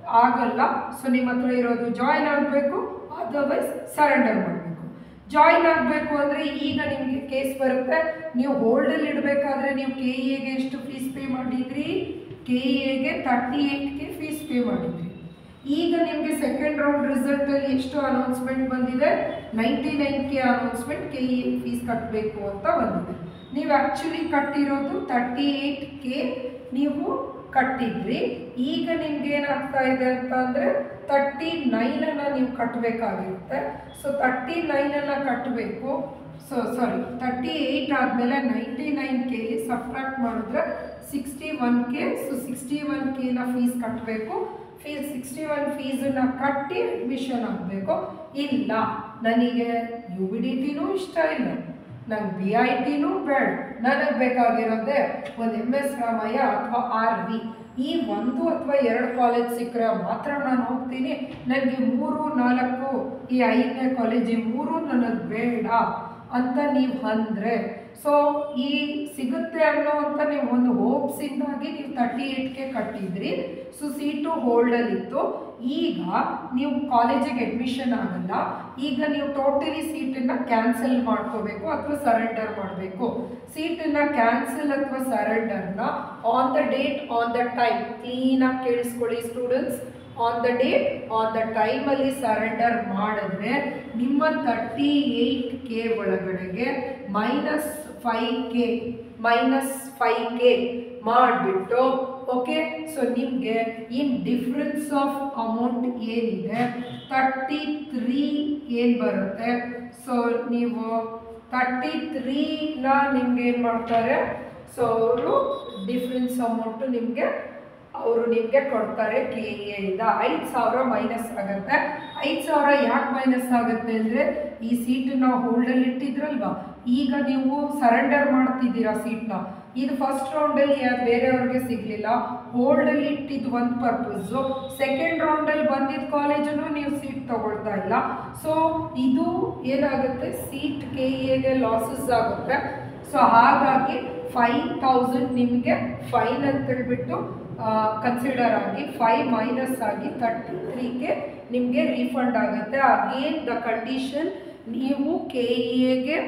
ಆಗಲ್ಲ ಸೊ ನಿಮ್ಮ ಹತ್ರ ಇರೋದು ಜಾಯಿನ್ ಆಗಬೇಕು ಅದರ್ವೈಸ್ ಸರೆಂಡರ್ ಮಾಡಬೇಕು ಜಾಯಿನ್ ಆಗಬೇಕು ಅಂದರೆ ಈಗ ನಿಮಗೆ ಕೇಸ್ ಬರುತ್ತೆ ನೀವು ಹೋಲ್ಡಲ್ಲಿ ಇಡಬೇಕಾದ್ರೆ ನೀವು ಕೆ ಎಗೆ ಎಷ್ಟು ಫೀಸ್ ಪೇ ಮಾಡಿದ್ರಿ ಕೆ ಎಗೆ ತರ್ಟಿ ಏಯ್ಟ್ಗೆ ಫೀಸ್ ಪೇ ಮಾಡಿದ್ರಿ ಈಗ ನಿಮಗೆ ಸೆಕೆಂಡ್ ರೌಂಡ್ ರಿಸಲ್ಟಲ್ಲಿ ಎಷ್ಟು ಅನೌನ್ಸ್ಮೆಂಟ್ ಬಂದಿದೆ ninety nine K announcement K E fees ಕಟ್ಟಬೇಕು ಅಂತ ಬಂದಿದೆ ನೀವು ಆ್ಯಕ್ಚುಲಿ ಕಟ್ಟಿರೋದು ತರ್ಟಿ ಏಯ್ಟ್ ಕೆ ನೀವು ಕಟ್ಟಿದ್ರಿ ಈಗ ನಿಮ್ಗೆ ಏನಾಗ್ತಾ ಇದೆ ಅಂತ ಅಂದರೆ ತರ್ಟಿ ನೈನನ್ನು ನೀವು ಕಟ್ಟಬೇಕಾಗಿರುತ್ತೆ ಸೊ ತರ್ಟಿ ನೈನನ್ನು ಕಟ್ಟಬೇಕು ಸೊ ಸಾರಿ ತರ್ಟಿ ಏಯ್ಟ್ ಆದಮೇಲೆ ನೈಂಟಿ ನೈನ್ ಕೆಲಿ ಸಬ್ಟ್ರಾಕ್ಟ್ ಮಾಡಿದ್ರೆ sixty one K so sixty one ಕೆನ ಫೀಸ್ ಕಟ್ಟಬೇಕು ಫೀಸ್ ಸಿಕ್ಸ್ಟಿ ಒನ್ ಫೀಸನ್ನು ಕಟ್ಟಿ ಅಡ್ಮಿಷನ್ ಆಗಬೇಕು ಇಲ್ಲ ನನಗೆ ಯು ಬಿ ಡಿ ಟಿನೂ ಇಷ್ಟ ಇಲ್ಲ ನಂಗೆ ಬಿ ಐ ಟಿನೂ ಬೇಡ ನನಗೆ ಬೇಕಾಗಿರೋದೇ ಒಂದು ಎಮ್ ಎಸ್ ರಾಮಯ್ಯ ಅಥವಾ ಆರ್ ವಿ ಈ ಒಂದು ಅಥವಾ ಎರಡು ಕಾಲೇಜ್ ಸಿಕ್ಕರೆ ಮಾತ್ರ ನಾನು ಹೋಗ್ತೀನಿ ನನಗೆ ಮೂರು ನಾಲ್ಕು ಈ ಐದನೇ ಕಾಲೇಜ್ ಈ ಮೂರು ನನಗೆ ಬೇಡ ಅಂತ ನೀವು ಅಂದರೆ ಸೊ ಈ ಸಿಗುತ್ತೆ ಅನ್ನೋ ಅಂತ ನೀವು ಒಂದು ಹೋಪ್ಸಿಂದಾಗಿ ನೀವು ತರ್ಟಿ ಏಯ್ಟ್ಗೆ ಕಟ್ಟಿದ್ರಿ ಸೊ ಸೀಟು ಹೋಲ್ಡಲ್ಲಿತ್ತು ಈಗ ನೀವು ಕಾಲೇಜಿಗೆ ಅಡ್ಮಿಷನ್ ಆಗಲ್ಲ ಈಗ ನೀವು ಟೋಟಲಿ ಸೀಟನ್ನು ಕ್ಯಾನ್ಸಲ್ ಮಾಡ್ಕೋಬೇಕು ಅಥವಾ ಸರೆಂಡರ್ ಮಾಡಬೇಕು ಸೀಟನ್ನು ಕ್ಯಾನ್ಸಲ್ ಅಥವಾ ಸರೆಂಡರ್ನ on the date on the time ಕ್ಲೀನಾಗಿ ಕೇಳಿಸ್ಕೊಳ್ಳಿ students on the date on the ಟೈಮಲ್ಲಿ ಸರೆಂಡರ್ ಮಾಡಿದ್ರೆ ನಿಮ್ಮ ತರ್ಟಿ ಏಯ್ಟ್ ಕೆ ಒಳಗಡೆಗೆ minus five K minus five K ಮಾಡಿಬಿಟ್ಟು ಓಕೆ ಸೊ ನಿಮಗೆ ಇನ್ ಡಿಫ್ರೆನ್ಸ್ ಆಫ್ ಅಮೌಂಟ್ ಏನಿದೆ ತರ್ಟಿ ತ್ರೀ ಏನು ಬರುತ್ತೆ ಸೊ ನೀವು ತರ್ಟಿ ತ್ರೀನ ನಿಮ್ಗೆ ಏನು ಮಾಡ್ತಾರೆ ಸೊ ಅವರು ಡಿಫ್ರೆನ್ಸ್ ಅಮೌಂಟು ನಿಮಗೆ ಅವರು ನಿಮಗೆ ಕೊಡ್ತಾರೆ ಕೆ ಎಯಿಂದ ಐದು ಸಾವಿರ ಮೈನಸ್ ಆಗುತ್ತೆ ಐದು ಸಾವಿರ ಯಾಕೆ ಮೈನಸ್ ಆಗುತ್ತೆ ಅಂದರೆ ಈ ಸೀಟನ್ನ ಹೋಲ್ಡಲ್ಲಿ ಇಟ್ಟಿದ್ರಲ್ವಾ ಈಗ ನೀವು ಸರೆಂಡರ್ ಮಾಡ್ತಿದ್ದೀರಾ ಸೀಟ್ನ ಇದು ಫಸ್ಟ್ ರೌಂಡಲ್ಲಿ ಯಾರು ಬೇರೆಯವ್ರಿಗೆ ಸಿಗಲಿಲ್ಲ ಹೋಲ್ಡಲ್ಲಿ ಇಟ್ಟಿದ್ದು ಒಂದು ಪರ್ಪಸ್ಸು ಸೆಕೆಂಡ್ ರೌಂಡಲ್ಲಿ ಬಂದಿದ್ದ ಕಾಲೇಜನ್ನು ನೀವು ಸೀಟ್ ತಗೊಳ್ತಾ ಇಲ್ಲ ಸೊ ಇದು ಏನಾಗುತ್ತೆ ಸೀಟ್ ಕೆ ಎಗೆ ಲಾಸಸ್ ಆಗುತ್ತೆ ಸೊ ಹಾಗಾಗಿ ಫೈವ್ ತೌಸಂಡ್ ನಿಮಗೆ ಫೈನ್ ಅಂತ ಹೇಳ್ಬಿಟ್ಟು ಕನ್ಸಿಡರ್ ಆಗಿ ಫೈವ್ ಮೈನಸ್ ಆಗಿ ತರ್ಟಿ ತ್ರೀಗೆ ನಿಮಗೆ ರೀಫಂಡ್ ಆಗುತ್ತೆ ಅಗೇನ್ ದ ಕಂಡೀಷನ್ ನೀವು ಕೆ ಎಗೆ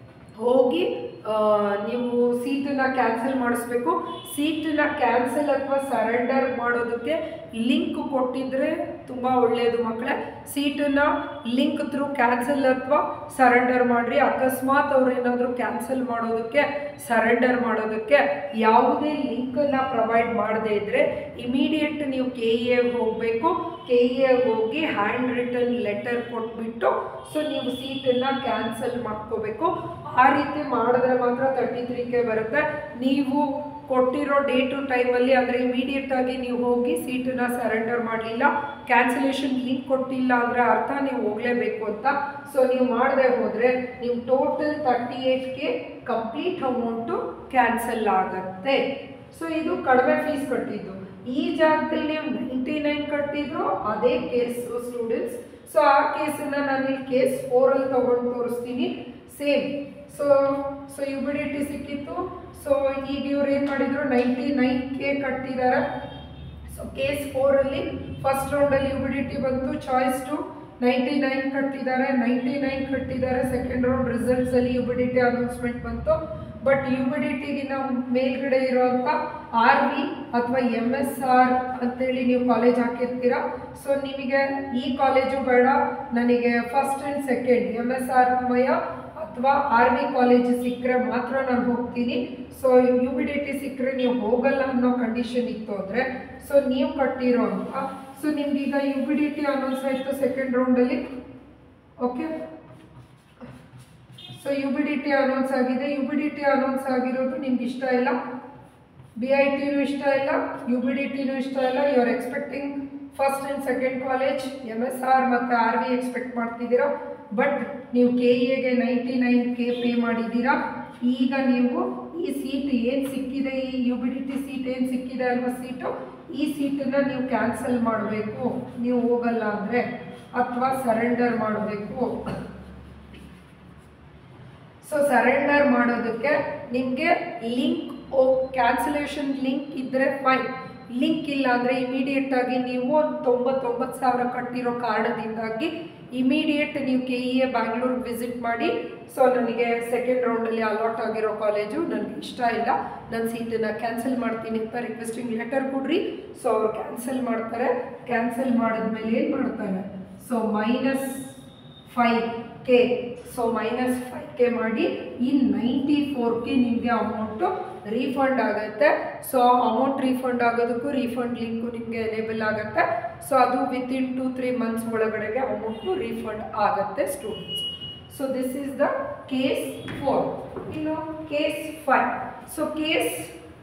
ಹೋಗಿ ಆ, ನೀವು ಸೀಟನ್ನ ಕ್ಯಾನ್ಸಲ್ ಮಾಡಿಸ್ಬೇಕು ಸೀಟನ್ನ ಕ್ಯಾನ್ಸಲ್ ಅಥವಾ ಸರೆಂಡರ್ ಮಾಡೋದಕ್ಕೆ ಲಿಂಕ್ ಕೊಟ್ಟಿದ್ರೆ ತುಂಬ ಒಳ್ಳೆಯದು ಮಕ್ಕಳೇ ಸೀಟನ್ನ ಲಿಂಕ್ ಥ್ರೂ ಕ್ಯಾನ್ಸಲ್ ಅಥವಾ ಸರೆಂಡರ್ ಮಾಡಿರಿ ಅಕಸ್ಮಾತ್ ಅವ್ರು ಏನಾದರೂ ಕ್ಯಾನ್ಸಲ್ ಮಾಡೋದಕ್ಕೆ ಸರೆಂಡರ್ ಮಾಡೋದಕ್ಕೆ ಯಾವುದೇ ಲಿಂಕನ್ನು ಪ್ರೊವೈಡ್ ಮಾಡದೇ ಇದ್ದರೆ ಇಮಿಡಿಯೇಟ್ ನೀವು ಕೆ ಎ ಹೋಗಬೇಕು ಕೆ ಎ ಹೋಗಿ ಹ್ಯಾಂಡ್ ರಿಟರ್ನ್ ಲೆಟರ್ ಕೊಟ್ಬಿಟ್ಟು ಸೊ ನೀವು ಸೀಟನ್ನು ಕ್ಯಾನ್ಸಲ್ ಮಾಡ್ಕೋಬೇಕು ಆ ರೀತಿ ಮಾಡಿದ್ರೆ ಮಾತ್ರ ತರ್ಟಿ ತ್ರೀಗೆ ಬರುತ್ತೆ ನೀವು ಕೊಟ್ಟಿರೋ ಡೇಟು ಟೈಮಲ್ಲಿ ಅಂದರೆ ಇಮಿಡಿಯೇಟ್ ಆಗಿ ನೀವು ಹೋಗಿ ಸೀಟನ್ನ ಸರೆಂಡರ್ ಮಾಡಲಿಲ್ಲ ಕ್ಯಾನ್ಸಲೇಷನ್ ಲಿಂಕ್ ಕೊಟ್ಟಿಲ್ಲ ಅಂದರೆ ಅರ್ಥ ನೀವು ಹೋಗಲೇಬೇಕು ಅಂತ ಸೊ ನೀವು ಮಾಡದೆ ಹೋದರೆ ನೀವು ಟೋಟಲ್ ತರ್ಟಿ ಏಯ್ಟ್ಗೆ ಕಂಪ್ಲೀಟ್ ಅಮೌಂಟು ಕ್ಯಾನ್ಸಲ್ ಆಗುತ್ತೆ ಸೊ ಇದು ಕಡಿಮೆ ಫೀಸ್ ಕಟ್ಟಿದ್ದು ಈ ಜಾಗದಲ್ಲಿ ನೀವು ನೈಂಟಿ ನೈನ್ ಕಟ್ಟಿದ್ರು ಅದೇ ಕೇಸು ಸ್ಟೂಡೆಂಟ್ಸ್ ಸೊ ಆ ಕೇಸನ್ನು ನಾನು ಇಲ್ಲಿ ಕೇಸ್ ಫೋರಲ್ಲಿ ತೊಗೊಂಡು ತೋರಿಸ್ತೀನಿ ಸೇಮ್ ಸೊ ಸೊ ಯುಬಿಡಿಟಿ ಸಿಕ್ಕಿತ್ತು ಸೊ ಈಗ ಇವ್ರು ಏನು ಮಾಡಿದ್ರು ನೈಂಟಿ ನೈನ್ ಕೆ ಕಟ್ಟಿದ್ದಾರೆ ಸೊ ಕೇಸ್ ಫೋರಲ್ಲಿ ಫಸ್ಟ್ ರೌಂಡಲ್ಲಿ ಯುಬಿಡಿಟಿ ಬಂತು ಚಾಯ್ಸ್ ಟು ನೈಂಟಿ ನೈನ್ ಕಟ್ಟಿದ್ದಾರೆ ನೈಂಟಿ ನೈನ್ ಕಟ್ಟಿದ್ದಾರೆ ಸೆಕೆಂಡ್ ರೌಂಡ್ ರಿಸಲ್ಟ್ಸಲ್ಲಿ ಯುಬಿಡಿಟಿ ಅನೌನ್ಸ್ಮೆಂಟ್ ಬಂತು ಬಟ್ ಯುಬಿಡಿಟಿಗಿನ ಮೇಲ್ಗಡೆ ಇರುವಂಥ ಆರ್ ವಿ ಅಥವಾ ಎಮ್ ಎಸ್ ಆರ್ ಅಂತೇಳಿ ನೀವು ಕಾಲೇಜ್ ಹಾಕಿರ್ತೀರ ಸೊ ನಿಮಗೆ ಈ ಕಾಲೇಜು ಬೇಡ ನನಗೆ first and second M S R ಮಯ ಅಥವಾ ಆರ್ ವಿ ಕಾಲೇಜ್ ಸಿಕ್ಕರೆ ಮಾತ್ರ ನಾನು ಹೋಗ್ತೀನಿ so U B D T ಸಿಕ್ಕರೆ ನೀವು ಹೋಗಲ್ಲ ಅನ್ನೋ ಕಂಡೀಷನ್ ಇತ್ತು ಅಂದರೆ ಸೊ ನೀವು ಕಟ್ಟಿರೋ ಅಂತ ಸೊ ನಿಮ್ಗೀಗ U B D T announce ಆಯಿತು ಸೆಕೆಂಡ್ ರೌಂಡಲ್ಲಿ okay so U B D T announce ಆಗಿದೆ U B D T announce ಆಗಿರೋದು ನಿಮ್ಗೆ ಇಷ್ಟ ಇಲ್ಲ ಬಿ ಐ ಟಿನೂ ಇಷ್ಟ ಇಲ್ಲ ಯು ಬಿ ಡಿ ಟಿನೂ ಇಷ್ಟ ಇಲ್ಲ you are expecting first and second college M S R ಮತ್ತು ಆರ್ ವಿ ಎಕ್ಸ್ಪೆಕ್ಟ್ ಮಾಡ್ತಿದ್ದೀರಾ ಬಟ್ ನೀವು ಕೆ ಎಗೆ ನೈಂಟಿ ನೈನ್ ಕೆ ಪೇ ಮಾಡಿದ್ದೀರಾ ಈಗ ನೀವು ಈ ಸೀಟ್ ಏನು ಸಿಕ್ಕಿದೆ ಈ U B D T seat ಏನು ಸಿಕ್ಕಿದೆ ಅಲ್ವಾ ಸೀಟು ಈ ಸೀಟನ್ನು ನೀವು ಕ್ಯಾನ್ಸಲ್ ಮಾಡಬೇಕು ನೀವು ಹೋಗಲ್ಲ ಅಂದರೆ ಅಥವಾ ಸರೆಂಡರ್ ಮಾಡಬೇಕು ಸೊ ಸರೆಂಡರ್ ಮಾಡೋದಕ್ಕೆ ನಿಮಗೆ ಲಿಂಕ್ ಕ್ಯಾನ್ಸಲೇಷನ್ ಲಿಂಕ್ ಇದ್ದರೆ ಫೈನ್ ಲಿಂಕ್ ಇಲ್ಲ ಅಂದರೆ ಇಮಿಡಿಯೇಟ್ ಆಗಿ ನೀವು ಒಂದು ತೊಂಬತ್ತೊಂಬತ್ತು ಸಾವಿರ ಕಟ್ಟಿರೋ ಕಾರಣದಿಂದಾಗಿ ಇಮಿಡಿಯೇಟ್ ನೀವು ಕೆ ಇ ಎ ಬ್ಯಾಂಗ್ಳೂರ್ಗೆ ವಿಸಿಟ್ ಮಾಡಿ ಸೊ ನನಗೆ ಸೆಕೆಂಡ್ ರೌಂಡಲ್ಲಿ ಅಲಾಟ್ ಆಗಿರೋ ಕಾಲೇಜು ನನಗೆ ಇಷ್ಟ ಇಲ್ಲ ನನ್ನ ಸೀಟನ್ನು ಕ್ಯಾನ್ಸಲ್ ಮಾಡ್ತೀನಿ ಅಂತ ರಿಕ್ವೆಸ್ಟಿಂಗ್ ಲೆಟರ್ ಕೊಡ್ರಿ ಸೊ ಅವ್ರು ಕ್ಯಾನ್ಸಲ್ ಮಾಡ್ತಾರೆ ಕ್ಯಾನ್ಸಲ್ ಮಾಡಿದ್ಮೇಲೆ ಏನು ಮಾಡ್ತಾರೆ so minus five K so minus five K ಮಾಡಿ ಇನ್ ನೈಂಟಿ ಫೋರ್ ಕೆ ನಿಮಗೆ ಅಮೌಂಟು ರೀಫಂಡ್ ಆಗುತ್ತೆ ಸೊ ಅಮೌಂಟ್ ರೀಫಂಡ್ ಆಗೋದಕ್ಕೂ ರೀಫಂಡ್ ಲಿಂಕು ನಿಮಗೆ ಎನೇಬಲ್ ಆಗುತ್ತೆ ಸೊ ಅದು ವಿತಿನ್ ಟು ತ್ರೀ ಮಂತ್ಸ್ ಒಳಗಡೆಗೆ ಅಮೌಂಟು ರೀಫಂಡ್ ಆಗುತ್ತೆ students so this is the case four ಇನ್ನು ಕೇಸ್ ಫೈವ್ ಸೊ ಕೇಸ್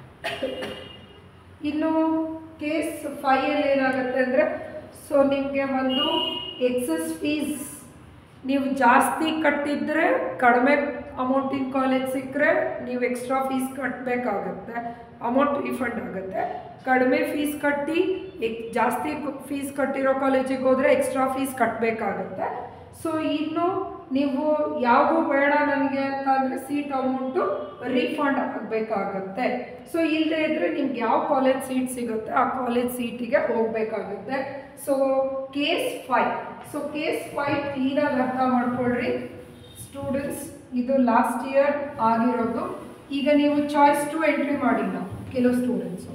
ಇನ್ನು ಕೇಸ್ ಫೈಯಲ್ಲಿ ಏನಾಗುತ್ತೆ ಅಂದರೆ ಸೊ ನಿಮಗೆ ಒಂದು ಎಕ್ಸಸ್ ಫೀಸ್ ನೀವು ಜಾಸ್ತಿ ಕಟ್ಟಿದ್ರೆ ಕಡಿಮೆ ಅಮೌಂಟಿನ ಕಾಲೇಜ್ ಸಿಕ್ಕರೆ ನೀವು ಎಕ್ಸ್ಟ್ರಾ ಫೀಸ್ ಕಟ್ಟಬೇಕಾಗತ್ತೆ ಅಮೌಂಟ್ ರಿಫಂಡ್ ಆಗುತ್ತೆ ಕಡಿಮೆ ಫೀಸ್ ಕಟ್ಟಿ ಎಕ್ ಜಾಸ್ತಿ ಫೀಸ್ ಕಟ್ಟಿರೋ ಕಾಲೇಜಿಗೆ ಹೋದರೆ ಎಕ್ಸ್ಟ್ರಾ ಫೀಸ್ ಕಟ್ಟಬೇಕಾಗತ್ತೆ ಸೊ ಇನ್ನು ನೀವು ಯಾವುದು ಬೇಡ ನನಗೆ ಅಂತ ಅಂದರೆ ಸೀಟ್ ಅಮೌಂಟು ರೀಫಂಡ್ ಆಗಬೇಕಾಗತ್ತೆ ಸೊ ಇಲ್ಲದೆ ಇದ್ದರೆ ನಿಮ್ಗೆ ಯಾವ ಕಾಲೇಜ್ ಸೀಟ್ ಸಿಗುತ್ತೆ ಆ ಕಾಲೇಜ್ ಸೀಟಿಗೆ ಹೋಗಬೇಕಾಗುತ್ತೆ so case five so case five ಕ್ಲೀನಾಗಿ ಅರ್ಥ ಮಾಡ್ಕೊಳ್ರಿ ಸ್ಟೂಡೆಂಟ್ಸ್ ಇದು ಲಾಸ್ಟ್ ಇಯರ್ ಆಗಿರೋದು ಈಗ ನೀವು ಚಾಯ್ಸ್ ಟು ಎಂಟ್ರಿ ಮಾಡಿಲ್ಲ ಕೆಲವು students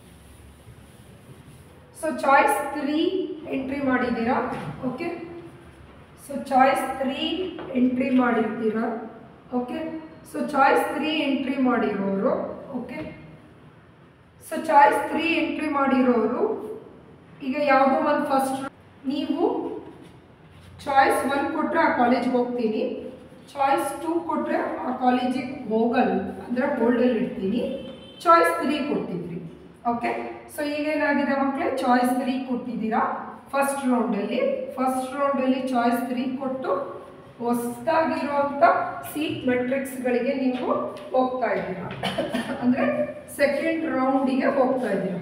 so choice three entry ಮಾಡಿದ್ದೀರಾ okay so choice three entry ಮಾಡಿರ್ತೀರಾ okay so choice three entry ಮಾಡಿರೋರು okay so choice three entry ಮಾಡಿರೋರು ಈಗ ಯಾವುದೋ ಒಂದು ಫಸ್ಟ್ ನೀವು ಚಾಯ್ಸ್ ಒನ್ ಕೊಟ್ಟರೆ ಆ ಕಾಲೇಜ್ಗೆ ಹೋಗ್ತೀನಿ ಚಾಯ್ಸ್ ಟೂ ಕೊಟ್ಟರೆ ಆ ಕಾಲೇಜಿಗೆ ಹೋಗಲ್ಲ ಅಂದರೆ ಹೋಲ್ಡಲ್ಲಿ ಇಡ್ತೀನಿ ಚಾಯ್ಸ್ ತ್ರೀ ಕೊಟ್ಟಿದ್ರಿ ಓಕೆ ಸೊ ಈಗೇನಾಗಿದೆ ಮಕ್ಕಳೇ ಚಾಯ್ಸ್ ತ್ರೀ ಕೊಟ್ಟಿದ್ದೀರಾ ಫಸ್ಟ್ ರೌಂಡಲ್ಲಿ ಫಸ್ಟ್ ರೌಂಡಲ್ಲಿ ಚಾಯ್ಸ್ ತ್ರೀ ಕೊಟ್ಟು ಹೊಸದಾಗಿರುವಂಥ ಸೀಟ್ ಮೆಟ್ರಿಕ್ಸ್ಗಳಿಗೆ ನೀವು ಹೋಗ್ತಾ ಇದ್ದೀರಾ ಅಂದರೆ ಸೆಕೆಂಡ್ ರೌಂಡಿಗೆ ಹೋಗ್ತಾ ಇದ್ದೀರಾ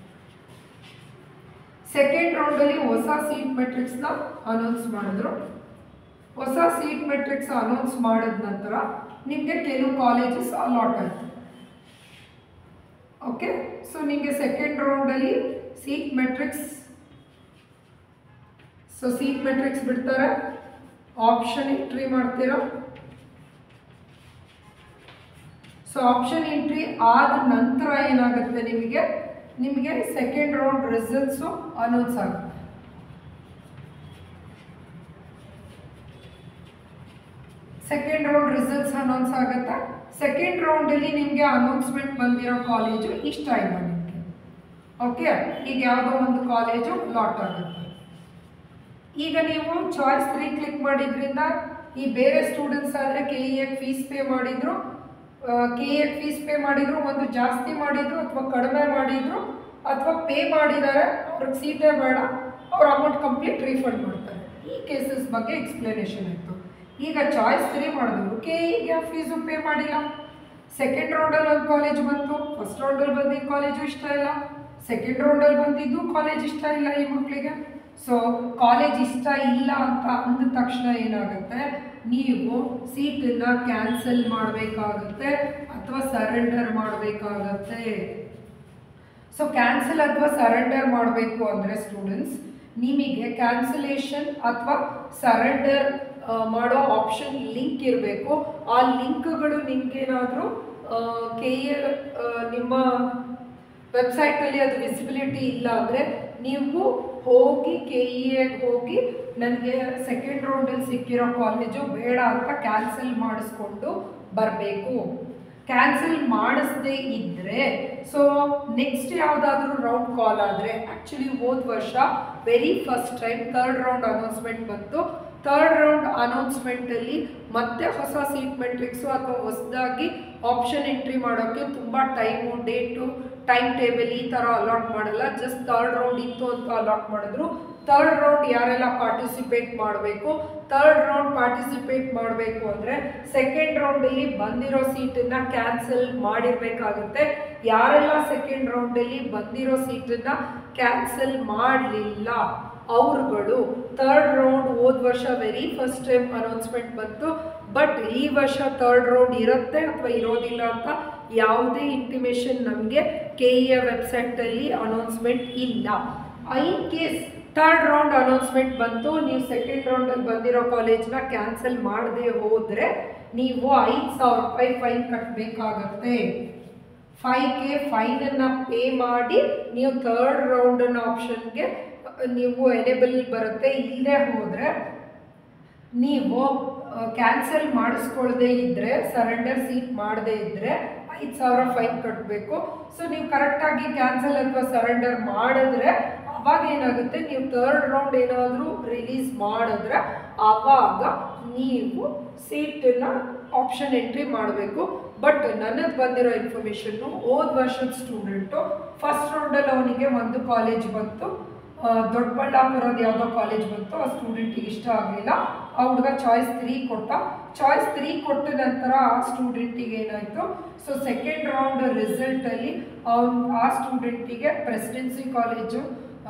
ಸೆಕೆಂಡ್ ರೌಂಡಲ್ಲಿ ಹೊಸ ಸೀಟ್ ಮೆಟ್ರಿಕ್ಸ್ನ ಅನೌನ್ಸ್ ಮಾಡಿದ್ರು ಹೊಸ ಸೀಟ್ ಮೆಟ್ರಿಕ್ಸ್ ಅನೌನ್ಸ್ ಮಾಡಿದ ನಂತರ ನಿಮಗೆ ಕೆಲವು ಕಾಲೇಜಸ್ ಅಲಾಟ್ ಆಯಿತು ಓಕೆ ಸೊ ನಿಮಗೆ ಸೆಕೆಂಡ್ ರೌಂಡಲ್ಲಿ seat matrix so seat matrix ಬಿಡ್ತಾರೆ ಆಪ್ಷನ್ ಎಂಟ್ರಿ ಮಾಡ್ತೀರಾ ಸೊ ಆಪ್ಷನ್ ಎಂಟ್ರಿ ಆದ ನಂತರ ಏನಾಗುತ್ತೆ ನಿಮಗೆ ನಿಮಗೆ ಸೆಕೆಂಡ್ ರೌಂಡ್ ರಿಸಲ್ಟ್ಸು ಅನೌನ್ಸ್ ಆಗುತ್ತೆ ಸೆಕೆಂಡ್ ರೌಂಡ್ ರಿಸಲ್ಟ್ಸ್ ಅನೌನ್ಸ್ ಆಗುತ್ತೆ ಸೆಕೆಂಡ್ ರೌಂಡಲ್ಲಿ ನಿಮಗೆ ಅನೌನ್ಸ್ಮೆಂಟ್ ಬಂದಿರೋ ಕಾಲೇಜು ಇಷ್ಟ ಇಲ್ಲ ನಿಮಗೆ ಓಕೆ ಈಗ ಯಾವುದೋ ಒಂದು ಕಾಲೇಜು ಲಾಟ್ ಆಗುತ್ತೆ ಈಗ ನೀವು ಚಾಯ್ಸ್ ತ್ರೀ ಕ್ಲಿಕ್ ಮಾಡಿದ್ರಿಂದ ಈ ಬೇರೆ ಸ್ಟೂಡೆಂಟ್ಸ್ ಆದರೆ ಕೆ ಇ ಎಗೆ ಫೀಸ್ ಪೇ ಮಾಡಿದ್ರು ಕೆ ಎ ಫೀಸ್ ಪೇ ಮಾಡಿದ್ರು ಒಂದು ಜಾಸ್ತಿ ಮಾಡಿದ್ರು ಅಥವಾ ಕಡಿಮೆ ಮಾಡಿದ್ರು ಅಥವಾ ಪೇ ಮಾಡಿದ್ದಾರೆ ಅವ್ರಿಗೆ ಸೀಟೇ ಬೇಡ ಅವ್ರ ಅಮೌಂಟ್ ಕಂಪ್ಲೀಟ್ ರೀಫಂಡ್ ಮಾಡ್ತಾರೆ ಈ ಕೇಸಸ್ ಬಗ್ಗೆ ಎಕ್ಸ್ಪ್ಲನೇಷನ್ ಇತ್ತು ಈಗ ಚಾಯ್ಸ್ ತ್ರೀ ಮಾಡಿದ್ರು ಕೆ ಇಗೆ ಫೀಸು ಪೇ ಮಾಡಿಲ್ಲ ಸೆಕೆಂಡ್ ರೌಂಡಲ್ಲಿ ಒಂದು ಕಾಲೇಜ್ ಬಂತು ಫಸ್ಟ್ ರೌಂಡಲ್ಲಿ ಬಂದಿದ್ದ ಕಾಲೇಜು ಇಷ್ಟ ಇಲ್ಲ ಸೆಕೆಂಡ್ ರೌಂಡಲ್ಲಿ ಬಂದಿದ್ದು ಕಾಲೇಜ್ ಇಷ್ಟ ಇಲ್ಲ ಈ ಮಕ್ಕಳಿಗೆ ಸೊ ಕಾಲೇಜ್ ಇಷ್ಟ ಇಲ್ಲ ಅಂತ ಅಂದ ತಕ್ಷಣ ಏನಾಗುತ್ತೆ ನೀವು ಸೀಟನ್ನು ಕ್ಯಾನ್ಸಲ್ ಮಾಡಬೇಕಾಗುತ್ತೆ ಅಥವಾ ಸರೆಂಡರ್ ಮಾಡಬೇಕಾಗತ್ತೆ ಸೊ ಕ್ಯಾನ್ಸಲ್ ಅಥವಾ ಸರೆಂಡರ್ ಮಾಡಬೇಕು ಅಂದರೆ ಸ್ಟೂಡೆಂಟ್ಸ್ ನಿಮಗೆ ಕ್ಯಾನ್ಸಲೇಷನ್ ಅಥವಾ ಸರೆಂಡರ್ ಮಾಡೋ ಆಪ್ಷನ್ ಲಿಂಕ್ ಇರಬೇಕು ಆ ಲಿಂಕ್ಗಳು ನಿಮಗೇನಾದರೂ ಕೆ ನಿಮ್ಮ ವೆಬ್ಸೈಟಲ್ಲಿ ಅದು ವಿಸಿಬಿಲಿಟಿ ಇಲ್ಲ ಅಂದರೆ ನೀವು ಹೋಗಿ ಕೆ ಇ ಎಗೆ ಹೋಗಿ ನನಗೆ ಸೆಕೆಂಡ್ ರೌಂಡಲ್ಲಿ ಸಿಕ್ಕಿರೋ ಕಾಲೇಜು ಬೇಡ ಅಂತ ಕ್ಯಾನ್ಸಲ್ ಮಾಡಿಸ್ಕೊಂಡು ಬರಬೇಕು ಕ್ಯಾನ್ಸಲ್ ಮಾಡಿಸದೇ ಇದ್ದರೆ ಸೊ ನೆಕ್ಸ್ಟ್ ಯಾವುದಾದ್ರೂ ರೌಂಡ್ ಕಾಲ್ ಆದರೆ ಆ್ಯಕ್ಚುಲಿ ಹೋದ ವರ್ಷ very first time third round announcement ಬಂತು ಥರ್ಡ್ ರೌಂಡ್ ಅನೌನ್ಸ್ಮೆಂಟಲ್ಲಿ ಮತ್ತೆ ಹೊಸ ಸೀಟ್ ಮೆಟ್ರಿಕ್ಸು ಅಥವಾ ಹೊಸದಾಗಿ ಆಪ್ಷನ್ ಎಂಟ್ರಿ ಮಾಡೋಕ್ಕೆ ತುಂಬ ಟೈಮು ಡೇಟು ಟೈಮ್ ಟೇಬಲ್ ಈ ಥರ ಅಲಾಟ್ ಮಾಡಲ್ಲ ಜಸ್ಟ್ ಥರ್ಡ್ ರೌಂಡ್ ಇತ್ತು ಅಂತ ಅಲಾಟ್ ಮಾಡಿದ್ರು ಥರ್ಡ್ ರೌಂಡ್ ಯಾರೆಲ್ಲ ಪಾರ್ಟಿಸಿಪೇಟ್ ಮಾಡಬೇಕು ಥರ್ಡ್ ರೌಂಡ್ ಪಾರ್ಟಿಸಿಪೇಟ್ ಮಾಡಬೇಕು ಅಂದರೆ ಸೆಕೆಂಡ್ ರೌಂಡಲ್ಲಿ ಬಂದಿರೋ ಸೀಟನ್ನು ಕ್ಯಾನ್ಸಲ್ ಮಾಡಿರಬೇಕಾಗುತ್ತೆ ಯಾರೆಲ್ಲ ಸೆಕೆಂಡ್ ರೌಂಡಲ್ಲಿ ಬಂದಿರೋ ಸೀಟನ್ನು ಕ್ಯಾನ್ಸಲ್ ಮಾಡಲಿಲ್ಲ ಅವರುಗಳು ಥರ್ಡ್ ರೌಂಡ್ ಹೋದ ವರ್ಷ ವೆರಿ ಫಸ್ಟ್ ಟೈಮ್ ಅನೌನ್ಸ್ಮೆಂಟ್ ಬಂತು ಬಟ್ ಈ ವರ್ಷ ಥರ್ಡ್ ರೌಂಡ್ ಇರುತ್ತೆ ಅಥವಾ ಇರೋದಿಲ್ಲ ಅಂತ ಯಾವುದೇ ಇಂಟಿಮೇಷನ್ ನಮಗೆ ಕೆ ಇ ಎ ವೆಬ್ಸೈಟಲ್ಲಿ ಅನೌನ್ಸ್ಮೆಂಟ್ ಇಲ್ಲ in case third round announcement ಬಂತು ನೀವು ಸೆಕೆಂಡ್ ರೌಂಡಲ್ಲಿ ಬಂದಿರೋ ಕಾಲೇಜ್ನ ಕ್ಯಾನ್ಸಲ್ ಮಾಡದೆ ಹೋದರೆ ನೀವು ಐದು ಸಾವಿರ ರೂಪಾಯಿ ಫೈನ್ ಕಟ್ಟಬೇಕಾಗತ್ತೆ ಫೈವ್ ಕೆ ಫೈನನ್ನು ಪೇ ಮಾಡಿ ನೀವು ಥರ್ಡ್ ರೌಂಡನ್ನ ಆಪ್ಷನ್ಗೆ ನೀವು ಎನೇಬಲ್ ಬರುತ್ತೆ ಇಲ್ಲದೆ ಹೋದರೆ ನೀವು ಕ್ಯಾನ್ಸಲ್ ಮಾಡಿಸ್ಕೊಳ್ದೇ ಇದ್ದರೆ ಸರೆಂಡರ್ ಸೀಟ್ ಮಾಡದೇ ಇದ್ದರೆ ಐದು ಸಾವಿರ ಫೈನ್ ಕಟ್ಟಬೇಕು ಸೊ ನೀವು ಕರೆಕ್ಟಾಗಿ ಕ್ಯಾನ್ಸಲ್ ಅಥವಾ ಸರೆಂಡರ್ ಮಾಡಿದ್ರೆ ಅವಾಗ ಏನಾಗುತ್ತೆ ನೀವು ಥರ್ಡ್ ರೌಂಡ್ ಏನಾದರೂ ರಿಲೀಸ್ ಮಾಡಿದ್ರೆ ಆವಾಗ ನೀವು ಸೀಟನ್ನ ಆಪ್ಷನ್ ಎಂಟ್ರಿ ಮಾಡಬೇಕು ಬಟ್ ನನಗೆ ಬಂದಿರೋ ಇನ್ಫಾರ್ಮೇಷನ್ನು ಹೋದ ವರ್ಷದ ಸ್ಟೂಡೆಂಟು ಫಸ್ಟ್ ರೌಂಡಲ್ಲಿ ಅವನಿಗೆ ಒಂದು ಕಾಲೇಜ್ ಬಂತು ಆ, ದೊಡ್ಡಬಳ್ಳಾಪುರದ ಯಾವುದೋ ಕಾಲೇಜ್ ಬಂತು ಆ ಸ್ಟೂಡೆಂಟಿಗೆ ಇಷ್ಟ ಆಗಲಿಲ್ಲ ಆ ಹುಡುಗ ಚಾಯ್ಸ್ ತ್ರೀ ಕೊಟ್ಟ ಚಾಯ್ಸ್ ತ್ರೀ ಕೊಟ್ಟ ನಂತರ ಆ ಸ್ಟೂಡೆಂಟಿಗೆ ಏನಾಯಿತು ಸೊ ಸೆಕೆಂಡ್ ರೌಂಡ್ ರಿಸಲ್ಟಲ್ಲಿ ಅವ್ನು ಆ ಸ್ಟೂಡೆಂಟಿಗೆ ಪ್ರೆಸಿಡೆನ್ಸಿ ಕಾಲೇಜು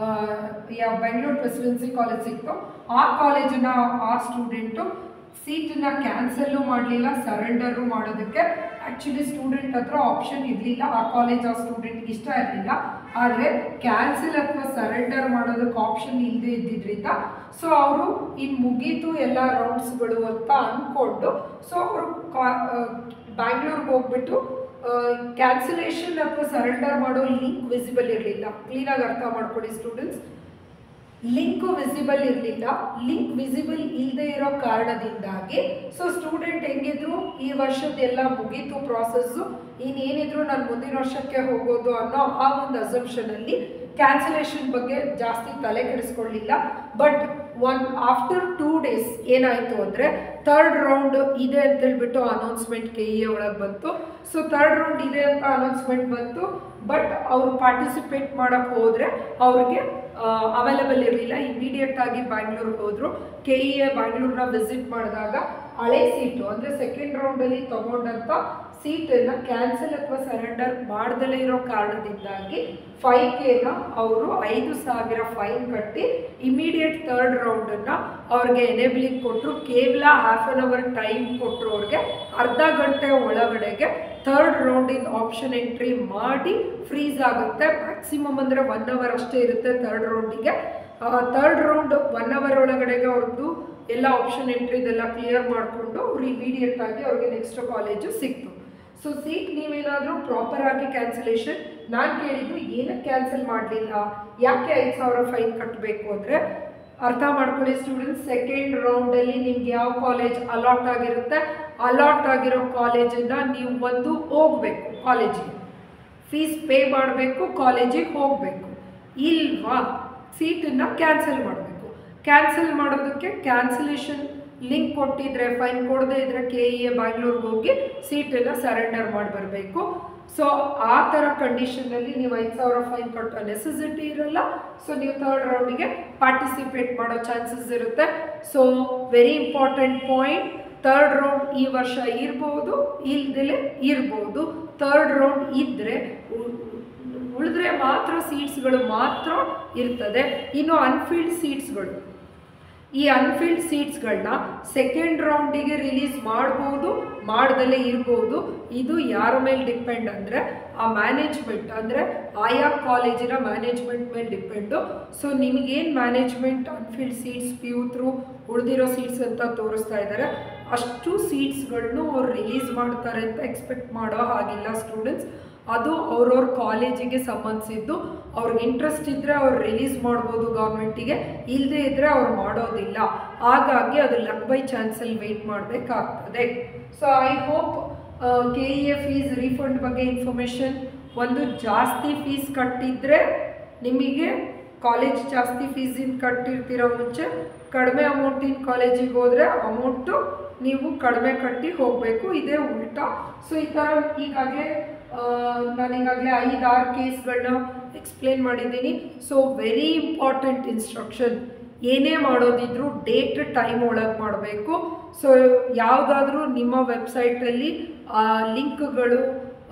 ಯಾವ ಬೆಂಗಳೂರು ಪ್ರೆಸಿಡೆನ್ಸಿ ಕಾಲೇಜ್ ಸಿಕ್ತು ಆ ಕಾಲೇಜನ್ನ ಆ ಸ್ಟೂಡೆಂಟು ಸೀಟನ್ನ ಕ್ಯಾನ್ಸಲ್ಲು ಮಾಡಲಿಲ್ಲ ಸರೆಂಡರು ಮಾಡೋದಕ್ಕೆ ಆ್ಯಕ್ಚುಲಿ ಸ್ಟೂಡೆಂಟ್ ಹತ್ರ ಆಪ್ಷನ್ ಇರಲಿಲ್ಲ ಆ ಕಾಲೇಜ್ ಆ ಸ್ಟೂಡೆಂಟ್ಗೆ ಇಷ್ಟ ಇರಲಿಲ್ಲ ಆದರೆ ಕ್ಯಾನ್ಸಲ್ ಅಥವಾ ಸರೆಂಡರ್ ಮಾಡೋದಕ್ಕೆ ಆಪ್ಷನ್ ಇಲ್ಲದೆ ಇದ್ದಿದ್ರಿಂದ ಸೊ ಅವರು ಇನ್ನು ಮುಗೀತು ಎಲ್ಲ ರೌಂಡ್ಸ್ಗಳು ಅಂತ ಅಂದ್ಕೊಂಡು ಸೊ ಅವರು ಕಾ ಬ್ಯಾಂಗ್ಳೂರ್ಗೆ ಹೋಗ್ಬಿಟ್ಟು ಕ್ಯಾನ್ಸಲೇಷನ್ ಅಥವಾ ಸರೆಂಡರ್ ಮಾಡೋ ಲಿಂಕ್ ವಿಸಿಬಲ್ ಇರಲಿಲ್ಲ ಕ್ಲೀನಾಗಿ ಅರ್ಥ ಮಾಡ್ಕೊಳ್ಳಿ ಸ್ಟೂಡೆಂಟ್ಸ್ ಲಿಂಕು ವಿಸಿಬಲ್ ಇರಲಿಲ್ಲ ಲಿಂಕ್ ವಿಸಿಬಲ್ ಇಲ್ಲದೆ ಇರೋ ಕಾರಣದಿಂದಾಗಿ ಸೊ ಸ್ಟೂಡೆಂಟ್ ಹೆಂಗಿದ್ರು ಈ ವರ್ಷದ್ದೆಲ್ಲ ಮುಗೀತು ಪ್ರಾಸೆಸ್ಸು ಇನ್ನೇನಿದ್ರು ನಾನು ಮುಂದಿನ ವರ್ಷಕ್ಕೆ ಹೋಗೋದು ಅನ್ನೋ ಆ ಒಂದು ಅಸಂಪ್ಷನಲ್ಲಿ ಕ್ಯಾನ್ಸಲೇಷನ್ ಬಗ್ಗೆ ಜಾಸ್ತಿ ತಲೆ ಕೆಡಿಸ್ಕೊಳ್ಳಿಲ್ಲ but one after two days ಏನಾಯಿತು ಅಂದರೆ ಥರ್ಡ್ ರೌಂಡ್ ಇದೆ ಅಂತ ಹೇಳ್ಬಿಟ್ಟು ಅನೌನ್ಸ್ಮೆಂಟ್ ಕೆ ಇ ಒಳಗೆ ಬಂತು ಸೊ ಥರ್ಡ್ ರೌಂಡ್ ಇದೆ ಅಂತ ಅನೌನ್ಸ್ಮೆಂಟ್ ಬಂತು ಬಟ್ ಅವರು ಪಾರ್ಟಿಸಿಪೇಟ್ ಮಾಡೋಕ್ಕೆ ಹೋದರೆ ಅವ್ರಿಗೆ ಅವೈಲೇಬಲ್ ಇರಲಿಲ್ಲ ಇಮಿಡಿಯೇಟ್ ಆಗಿ ಬ್ಯಾಂಗ್ಳೂರ್ಗೆ ಹೋದರು ಕೆ ಇ ಎ ಬ್ಯಾಂಗ್ಳೂರ್ನ ವಿಸಿಟ್ ಮಾಡಿದಾಗ ಹಳೆ ಸೀಟು ಅಂದರೆ ಸೆಕೆಂಡ್ ರೌಂಡಲ್ಲಿ ತಗೊಂಡಂಥ ಸೀಟನ್ನು ಕ್ಯಾನ್ಸಲ್ ಅಥವಾ ಸರೆಂಡರ್ ಮಾಡ್ದಲೇ ಇರೋ ಕಾರಣದಿಂದಾಗಿ ಫೈವ್ ಕೆನ ಅವರು ಐದು ಸಾವಿರ ಫೈನ್ ಕಟ್ಟಿ ಇಮಿಡಿಯೇಟ್ ಥರ್ಡ್ ರೌಂಡನ್ನು ಅವ್ರಿಗೆ ಎನೇಬ್ಲಿಂಗ್ ಕೊಟ್ಟರು ಕೇವಲ ಹಾಫ್ ಆನ್ ಅವರ್ ಟೈಮ್ ಕೊಟ್ಟರು ಅವ್ರಿಗೆ ಅರ್ಧ ಗಂಟೆ ಒಳಗಡೆಗೆ ಥರ್ಡ್ ರೌಂಡಿಂದ ಆಪ್ಷನ್ ಎಂಟ್ರಿ ಮಾಡಿ ಫ್ರೀಸ್ ಆಗುತ್ತೆ ಮ್ಯಾಕ್ಸಿಮಮ್ ಅಂದರೆ ಒನ್ ಅವರ್ ಅಷ್ಟೇ ಇರುತ್ತೆ ಥರ್ಡ್ ರೌಂಡಿಗೆ ಥರ್ಡ್ ರೌಂಡ್ ಒನ್ ಅವರ್ ಒಳಗಡೆಗೆ ಅವ್ರದ್ದು ಎಲ್ಲ ಆಪ್ಷನ್ ಎಂಟ್ರಿದೆಲ್ಲ ಕ್ಲಿಯರ್ ಮಾಡಿಕೊಂಡು ಅವ್ರು ಇಮಿಡಿಯೇಟ್ ಆಗಿ ಅವ್ರಿಗೆ ನೆಕ್ಸ್ಟ್ ಕಾಲೇಜು ಸಿಕ್ತು ಸೊ ಸೀಟ್ ನೀವೇನಾದರೂ ಪ್ರಾಪರಾಗಿ ಕ್ಯಾನ್ಸಲೇಷನ್ ನಾನು ಕೇಳಿದ್ದು ಏನಕ್ಕೆ ಕ್ಯಾನ್ಸಲ್ ಮಾಡಲಿಲ್ಲ ಯಾಕೆ ಐದು ಸಾವಿರ ಫೈನ್ ಕಟ್ಟಬೇಕು ಅಂದರೆ ಅರ್ಥ ಮಾಡ್ಕೊಳ್ಳಿ ಸ್ಟೂಡೆಂಟ್ಸ್ ಸೆಕೆಂಡ್ ರೌಂಡಲ್ಲಿ ನಿಮ್ಗೆ ಯಾವ ಕಾಲೇಜ್ ಅಲಾಟ್ ಆಗಿರುತ್ತೆ ಅಲಾಟ್ ಆಗಿರೋ ಕಾಲೇಜಿಂದ ನೀವು ಒಂದು ಹೋಗಬೇಕು ಕಾಲೇಜಿಗೆ ಫೀಸ್ ಪೇ ಮಾಡಬೇಕು ಕಾಲೇಜಿಗೆ ಹೋಗಬೇಕು ಇಲ್ವಾ ಸೀಟನ್ನು ಕ್ಯಾನ್ಸಲ್ ಮಾಡಬೇಕು ಕ್ಯಾನ್ಸಲ್ ಮಾಡೋದಕ್ಕೆ ಕ್ಯಾನ್ಸಲೇಷನ್ ಲಿಂಕ್ ಕೊಟ್ಟಿದ್ರೆ ಫೈನ್ ಕೊಡದೇ ಇದ್ರೆ ಕೆ ಇ ಎ ಬ್ಯಾಂಗ್ಳೂರ್ಗೆ ಹೋಗಿ ಸೀಟನ್ನು ಸರೆಂಡರ್ ಮಾಡಿ ಬರಬೇಕು ಸೊ ಆ ಥರ ಕಂಡೀಷನಲ್ಲಿ ನೀವು ಐದು ಸಾವಿರ ಫೈನ್ ಕಟ್ಟೋ ನೆಸೆಸಿಟಿ ಇರಲ್ಲ ಸೊ ನೀವು ಥರ್ಡ್ ರೌಂಡಿಗೆ ಪಾರ್ಟಿಸಿಪೇಟ್ ಮಾಡೋ ಚಾನ್ಸಸ್ ಇರುತ್ತೆ so very important point third round ಈ ವರ್ಷ ಇರ್ಬೋದು ಇಲ್ದಲೆ ಇರ್ಬೋದು ಥರ್ಡ್ ರೌಂಡ್ ಇದ್ದರೆ ಉಳಿದ್ರೆ ಮಾತ್ರ ಸೀಟ್ಸ್ಗಳು ಮಾತ್ರ ಇರ್ತದೆ ಇನ್ನು ಅನ್ಫೀಲ್ಡ್ ಸೀಟ್ಸ್ಗಳು ಈ ಅನ್ಫಿಲ್ಡ್ ಸೀಟ್ಸ್ಗಳನ್ನ ಸೆಕೆಂಡ್ ರೌಂಡಿಗೆ ರಿಲೀಸ್ ಮಾಡ್ಬೋದು ಮಾಡ್ದಲೇ ಇರ್ಬೋದು ಇದು ಯಾರ ಮೇಲೆ ಡಿಪೆಂಡ್ ಅಂದರೆ ಆ ಮ್ಯಾನೇಜ್ಮೆಂಟ್ ಅಂದರೆ ಆಯಾ ಕಾಲೇಜಿನ ಮ್ಯಾನೇಜ್ಮೆಂಟ್ ಮೇಲೆ ಡಿಪೆಂಡು ಸೊ ನಿಮಗೇನು management unfilled seats P U through ಉಳಿದಿರೋ ಸೀಟ್ಸ್ ಅಂತ ತೋರಿಸ್ತಾ ಇದ್ದಾರೆ ಅಷ್ಟು ಸೀಟ್ಸ್ಗಳನ್ನು ಅವ್ರು ರಿಲೀಸ್ ಮಾಡ್ತಾರೆ ಅಂತ ಎಕ್ಸ್ಪೆಕ್ಟ್ ಮಾಡೋ ಹಾಗಿಲ್ಲ ಸ್ಟೂಡೆಂಟ್ಸ್ ಅದು ಅವ್ರವ್ರ ಕಾಲೇಜಿಗೆ ಸಂಬಂಧಿಸಿದ್ದು ಅವ್ರಿಗೆ ಇಂಟ್ರೆಸ್ಟ್ ಇದ್ದರೆ ಅವ್ರು ರಿಲೀಸ್ ಮಾಡ್ಬೋದು ಗೌರ್ಮೆಂಟಿಗೆ ಇಲ್ಲದೇ ಇದ್ದರೆ ಅವ್ರು ಮಾಡೋದಿಲ್ಲ ಹಾಗಾಗಿ ಅದು ಲಕ್ ಬೈ ಚಾನ್ಸಲ್ಲಿ ವೆಯ್ಟ್ ಮಾಡಬೇಕಾಗ್ತದೆ so I hope K E A fees refund ಬಗ್ಗೆ ಇನ್ಫಾರ್ಮೇಷನ್ ಒಂದು ಜಾಸ್ತಿ ಫೀಸ್ ಕಟ್ಟಿದರೆ ನಿಮಗೆ ಕಾಲೇಜ್ ಜಾಸ್ತಿ ಫೀಸಿನ ಕಟ್ಟಿರ್ತಿರೋ ಮುಂಚೆ ಕಡಿಮೆ ಅಮೌಂಟಿನ ಕಾಲೇಜಿಗೆ ಹೋದರೆ ಅಮೌಂಟು ನೀವು ಕಡಿಮೆ ಕಟ್ಟಿ ಹೋಗಬೇಕು ಇದೇ ಉಲ್ಟಾ ಸೊ ಈ ಥರ ಈಗಾಗಲೇ ನಾನು ಈಗಾಗಲೇ ಐದಾರು ಕೇಸ್ಗಳನ್ನ ಎಕ್ಸ್ಪ್ಲೇನ್ ಮಾಡಿದ್ದೀನಿ ಸೊ ವೆರಿ ಇಂಪಾರ್ಟೆಂಟ್ ಇನ್ಸ್ಟ್ರಕ್ಷನ್ ಏನೇ ಮಾಡೋದಿದ್ರು ಡೇಟ್ ಟೈಮ್ ಒಳಗೆ ಮಾಡಬೇಕು ಸೊ ಯಾವುದಾದ್ರೂ ನಿಮ್ಮ ವೆಬ್ಸೈಟಲ್ಲಿ ಲಿಂಕ್ಗಳು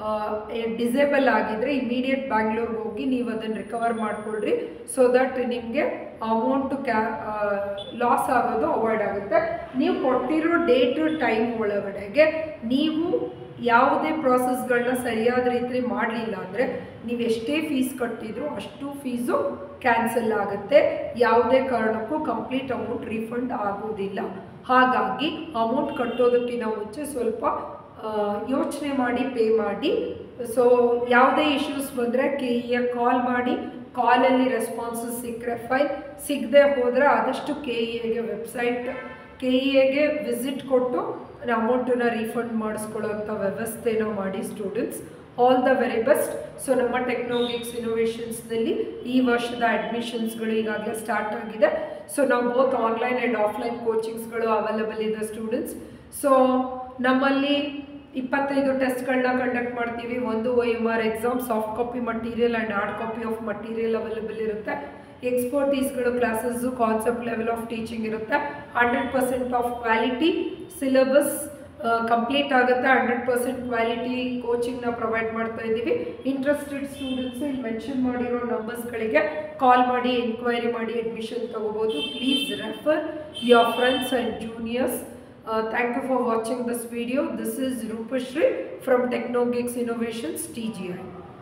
ಡಿಸೇಬಲ್ ಆಗಿದ್ದರೆ ಇಮಿಡಿಯೇಟ್ ಬ್ಯಾಂಗ್ಳೂರ್ಗೆ ಹೋಗಿ ನೀವು ಅದನ್ನು ರಿಕವರ್ ಮಾಡ್ಕೊಳ್ರಿ ಸೊ ದಟ್ ನಿಮಗೆ ಅಮೌಂಟು ಕ್ಯಾ ಲಾಸ್ ಆಗೋದು ಅವಾಯ್ಡ್ ಆಗುತ್ತೆ ನೀವು ಕೊಟ್ಟಿರೋ ಡೇಟ್ ಟೈಮ್ ಒಳಗಡೆಗೆ ನೀವು ಯಾವುದೇ ಪ್ರಾಸೆಸ್ಗಳನ್ನ ಸರಿಯಾದ ರೀತಿ ಮಾಡಲಿಲ್ಲ ಅಂದರೆ ನೀವು ಎಷ್ಟೇ ಫೀಸ್ ಕಟ್ಟಿದ್ರು ಅಷ್ಟು ಫೀಸು ಕ್ಯಾನ್ಸಲ್ ಆಗುತ್ತೆ ಯಾವುದೇ ಕಾರಣಕ್ಕೂ ಕಂಪ್ಲೀಟ್ ಅಮೌಂಟ್ ರೀಫಂಡ್ ಆಗೋದಿಲ್ಲ ಹಾಗಾಗಿ ಅಮೌಂಟ್ ಕಟ್ಟೋದಕ್ಕಿಂತ ಮುಂಚೆ ಸ್ವಲ್ಪ ಯೋಚನೆ ಮಾಡಿ ಪೇ ಮಾಡಿ ಸೊ ಯಾವುದೇ ಇಶ್ಯೂಸ್ ಬಂದರೆ ಕೆ ಇಗೆ ಕಾಲ್ ಮಾಡಿ ಕಾಲಲ್ಲಿ ರೆಸ್ಪಾನ್ಸಸ್ ಸಿಕ್ಕರೆ ಫೈನ್ ಸಿಗದೆ ಹೋದರೆ ಆದಷ್ಟು ಕೆ ಇ ಎಗೆ ವೆಬ್ಸೈಟ್ ಕೆ ಇ ಎಗೆ ವಿಸಿಟ್ ಕೊಟ್ಟು ಅಮೌಂಟನ್ನ ರೀಫಂಡ್ ಮಾಡಿಸ್ಕೊಳ್ಳೋಂಥ ವ್ಯವಸ್ಥೆನ ಮಾಡಿ students all the very best so ನಮ್ಮ ಟೆಕ್ನಾಲಜಿಕ್ಸ್ ಇನೋವೇಷನ್ಸ್ನಲ್ಲಿ ಈ ವರ್ಷದ ಅಡ್ಮಿಷನ್ಸ್ಗಳು ಈಗಾಗಲೇ ಸ್ಟಾರ್ಟ್ ಆಗಿದೆ ಸೊ ನಾವು ಬೋತ್ ಆನ್ಲೈನ್ ಆ್ಯಂಡ್ ಆಫ್ಲೈನ್ ಕೋಚಿಂಗ್ಸ್ಗಳು ಅವೈಲಬಲ್ ಇದೆ ಸ್ಟೂಡೆಂಟ್ಸ್ ಸೊ ನಮ್ಮಲ್ಲಿ ಇಪ್ಪತ್ತೈದು ಟೆಸ್ಟ್ಗಳನ್ನ ಕಂಡಕ್ಟ್ ಮಾಡ್ತೀವಿ ಒಂದು O M R exam soft copy material and hard copy of material available ಇರುತ್ತೆ ಎಕ್ಸ್ಪರ್ಟೀಸ್ಗಳು classes concept level of teaching ಇರುತ್ತೆ hundred percent of quality syllabus complete ಆಗುತ್ತೆ ಹಂಡ್ರೆಡ್ ಪರ್ಸೆಂಟ್ ಕ್ವಾಲಿಟಿ ಕೋಚಿಂಗ್ನ ಪ್ರೊವೈಡ್ ಮಾಡ್ತಾ ಇದ್ದೀವಿ ಇಂಟ್ರೆಸ್ಟೆಡ್ ಸ್ಟೂಡೆಂಟ್ಸು ಇಲ್ಲಿ ಮೆನ್ಷನ್ ಮಾಡಿರೋ ನಂಬರ್ಸ್ಗಳಿಗೆ ಕಾಲ್ ಮಾಡಿ ಎನ್ಕ್ವೈರಿ ಮಾಡಿ ಅಡ್ಮಿಷನ್ ತಗೋಬೋದು please refer your friends and juniors thank you for watching this video. This is Rupashri from Technogeeks Innovations TGI.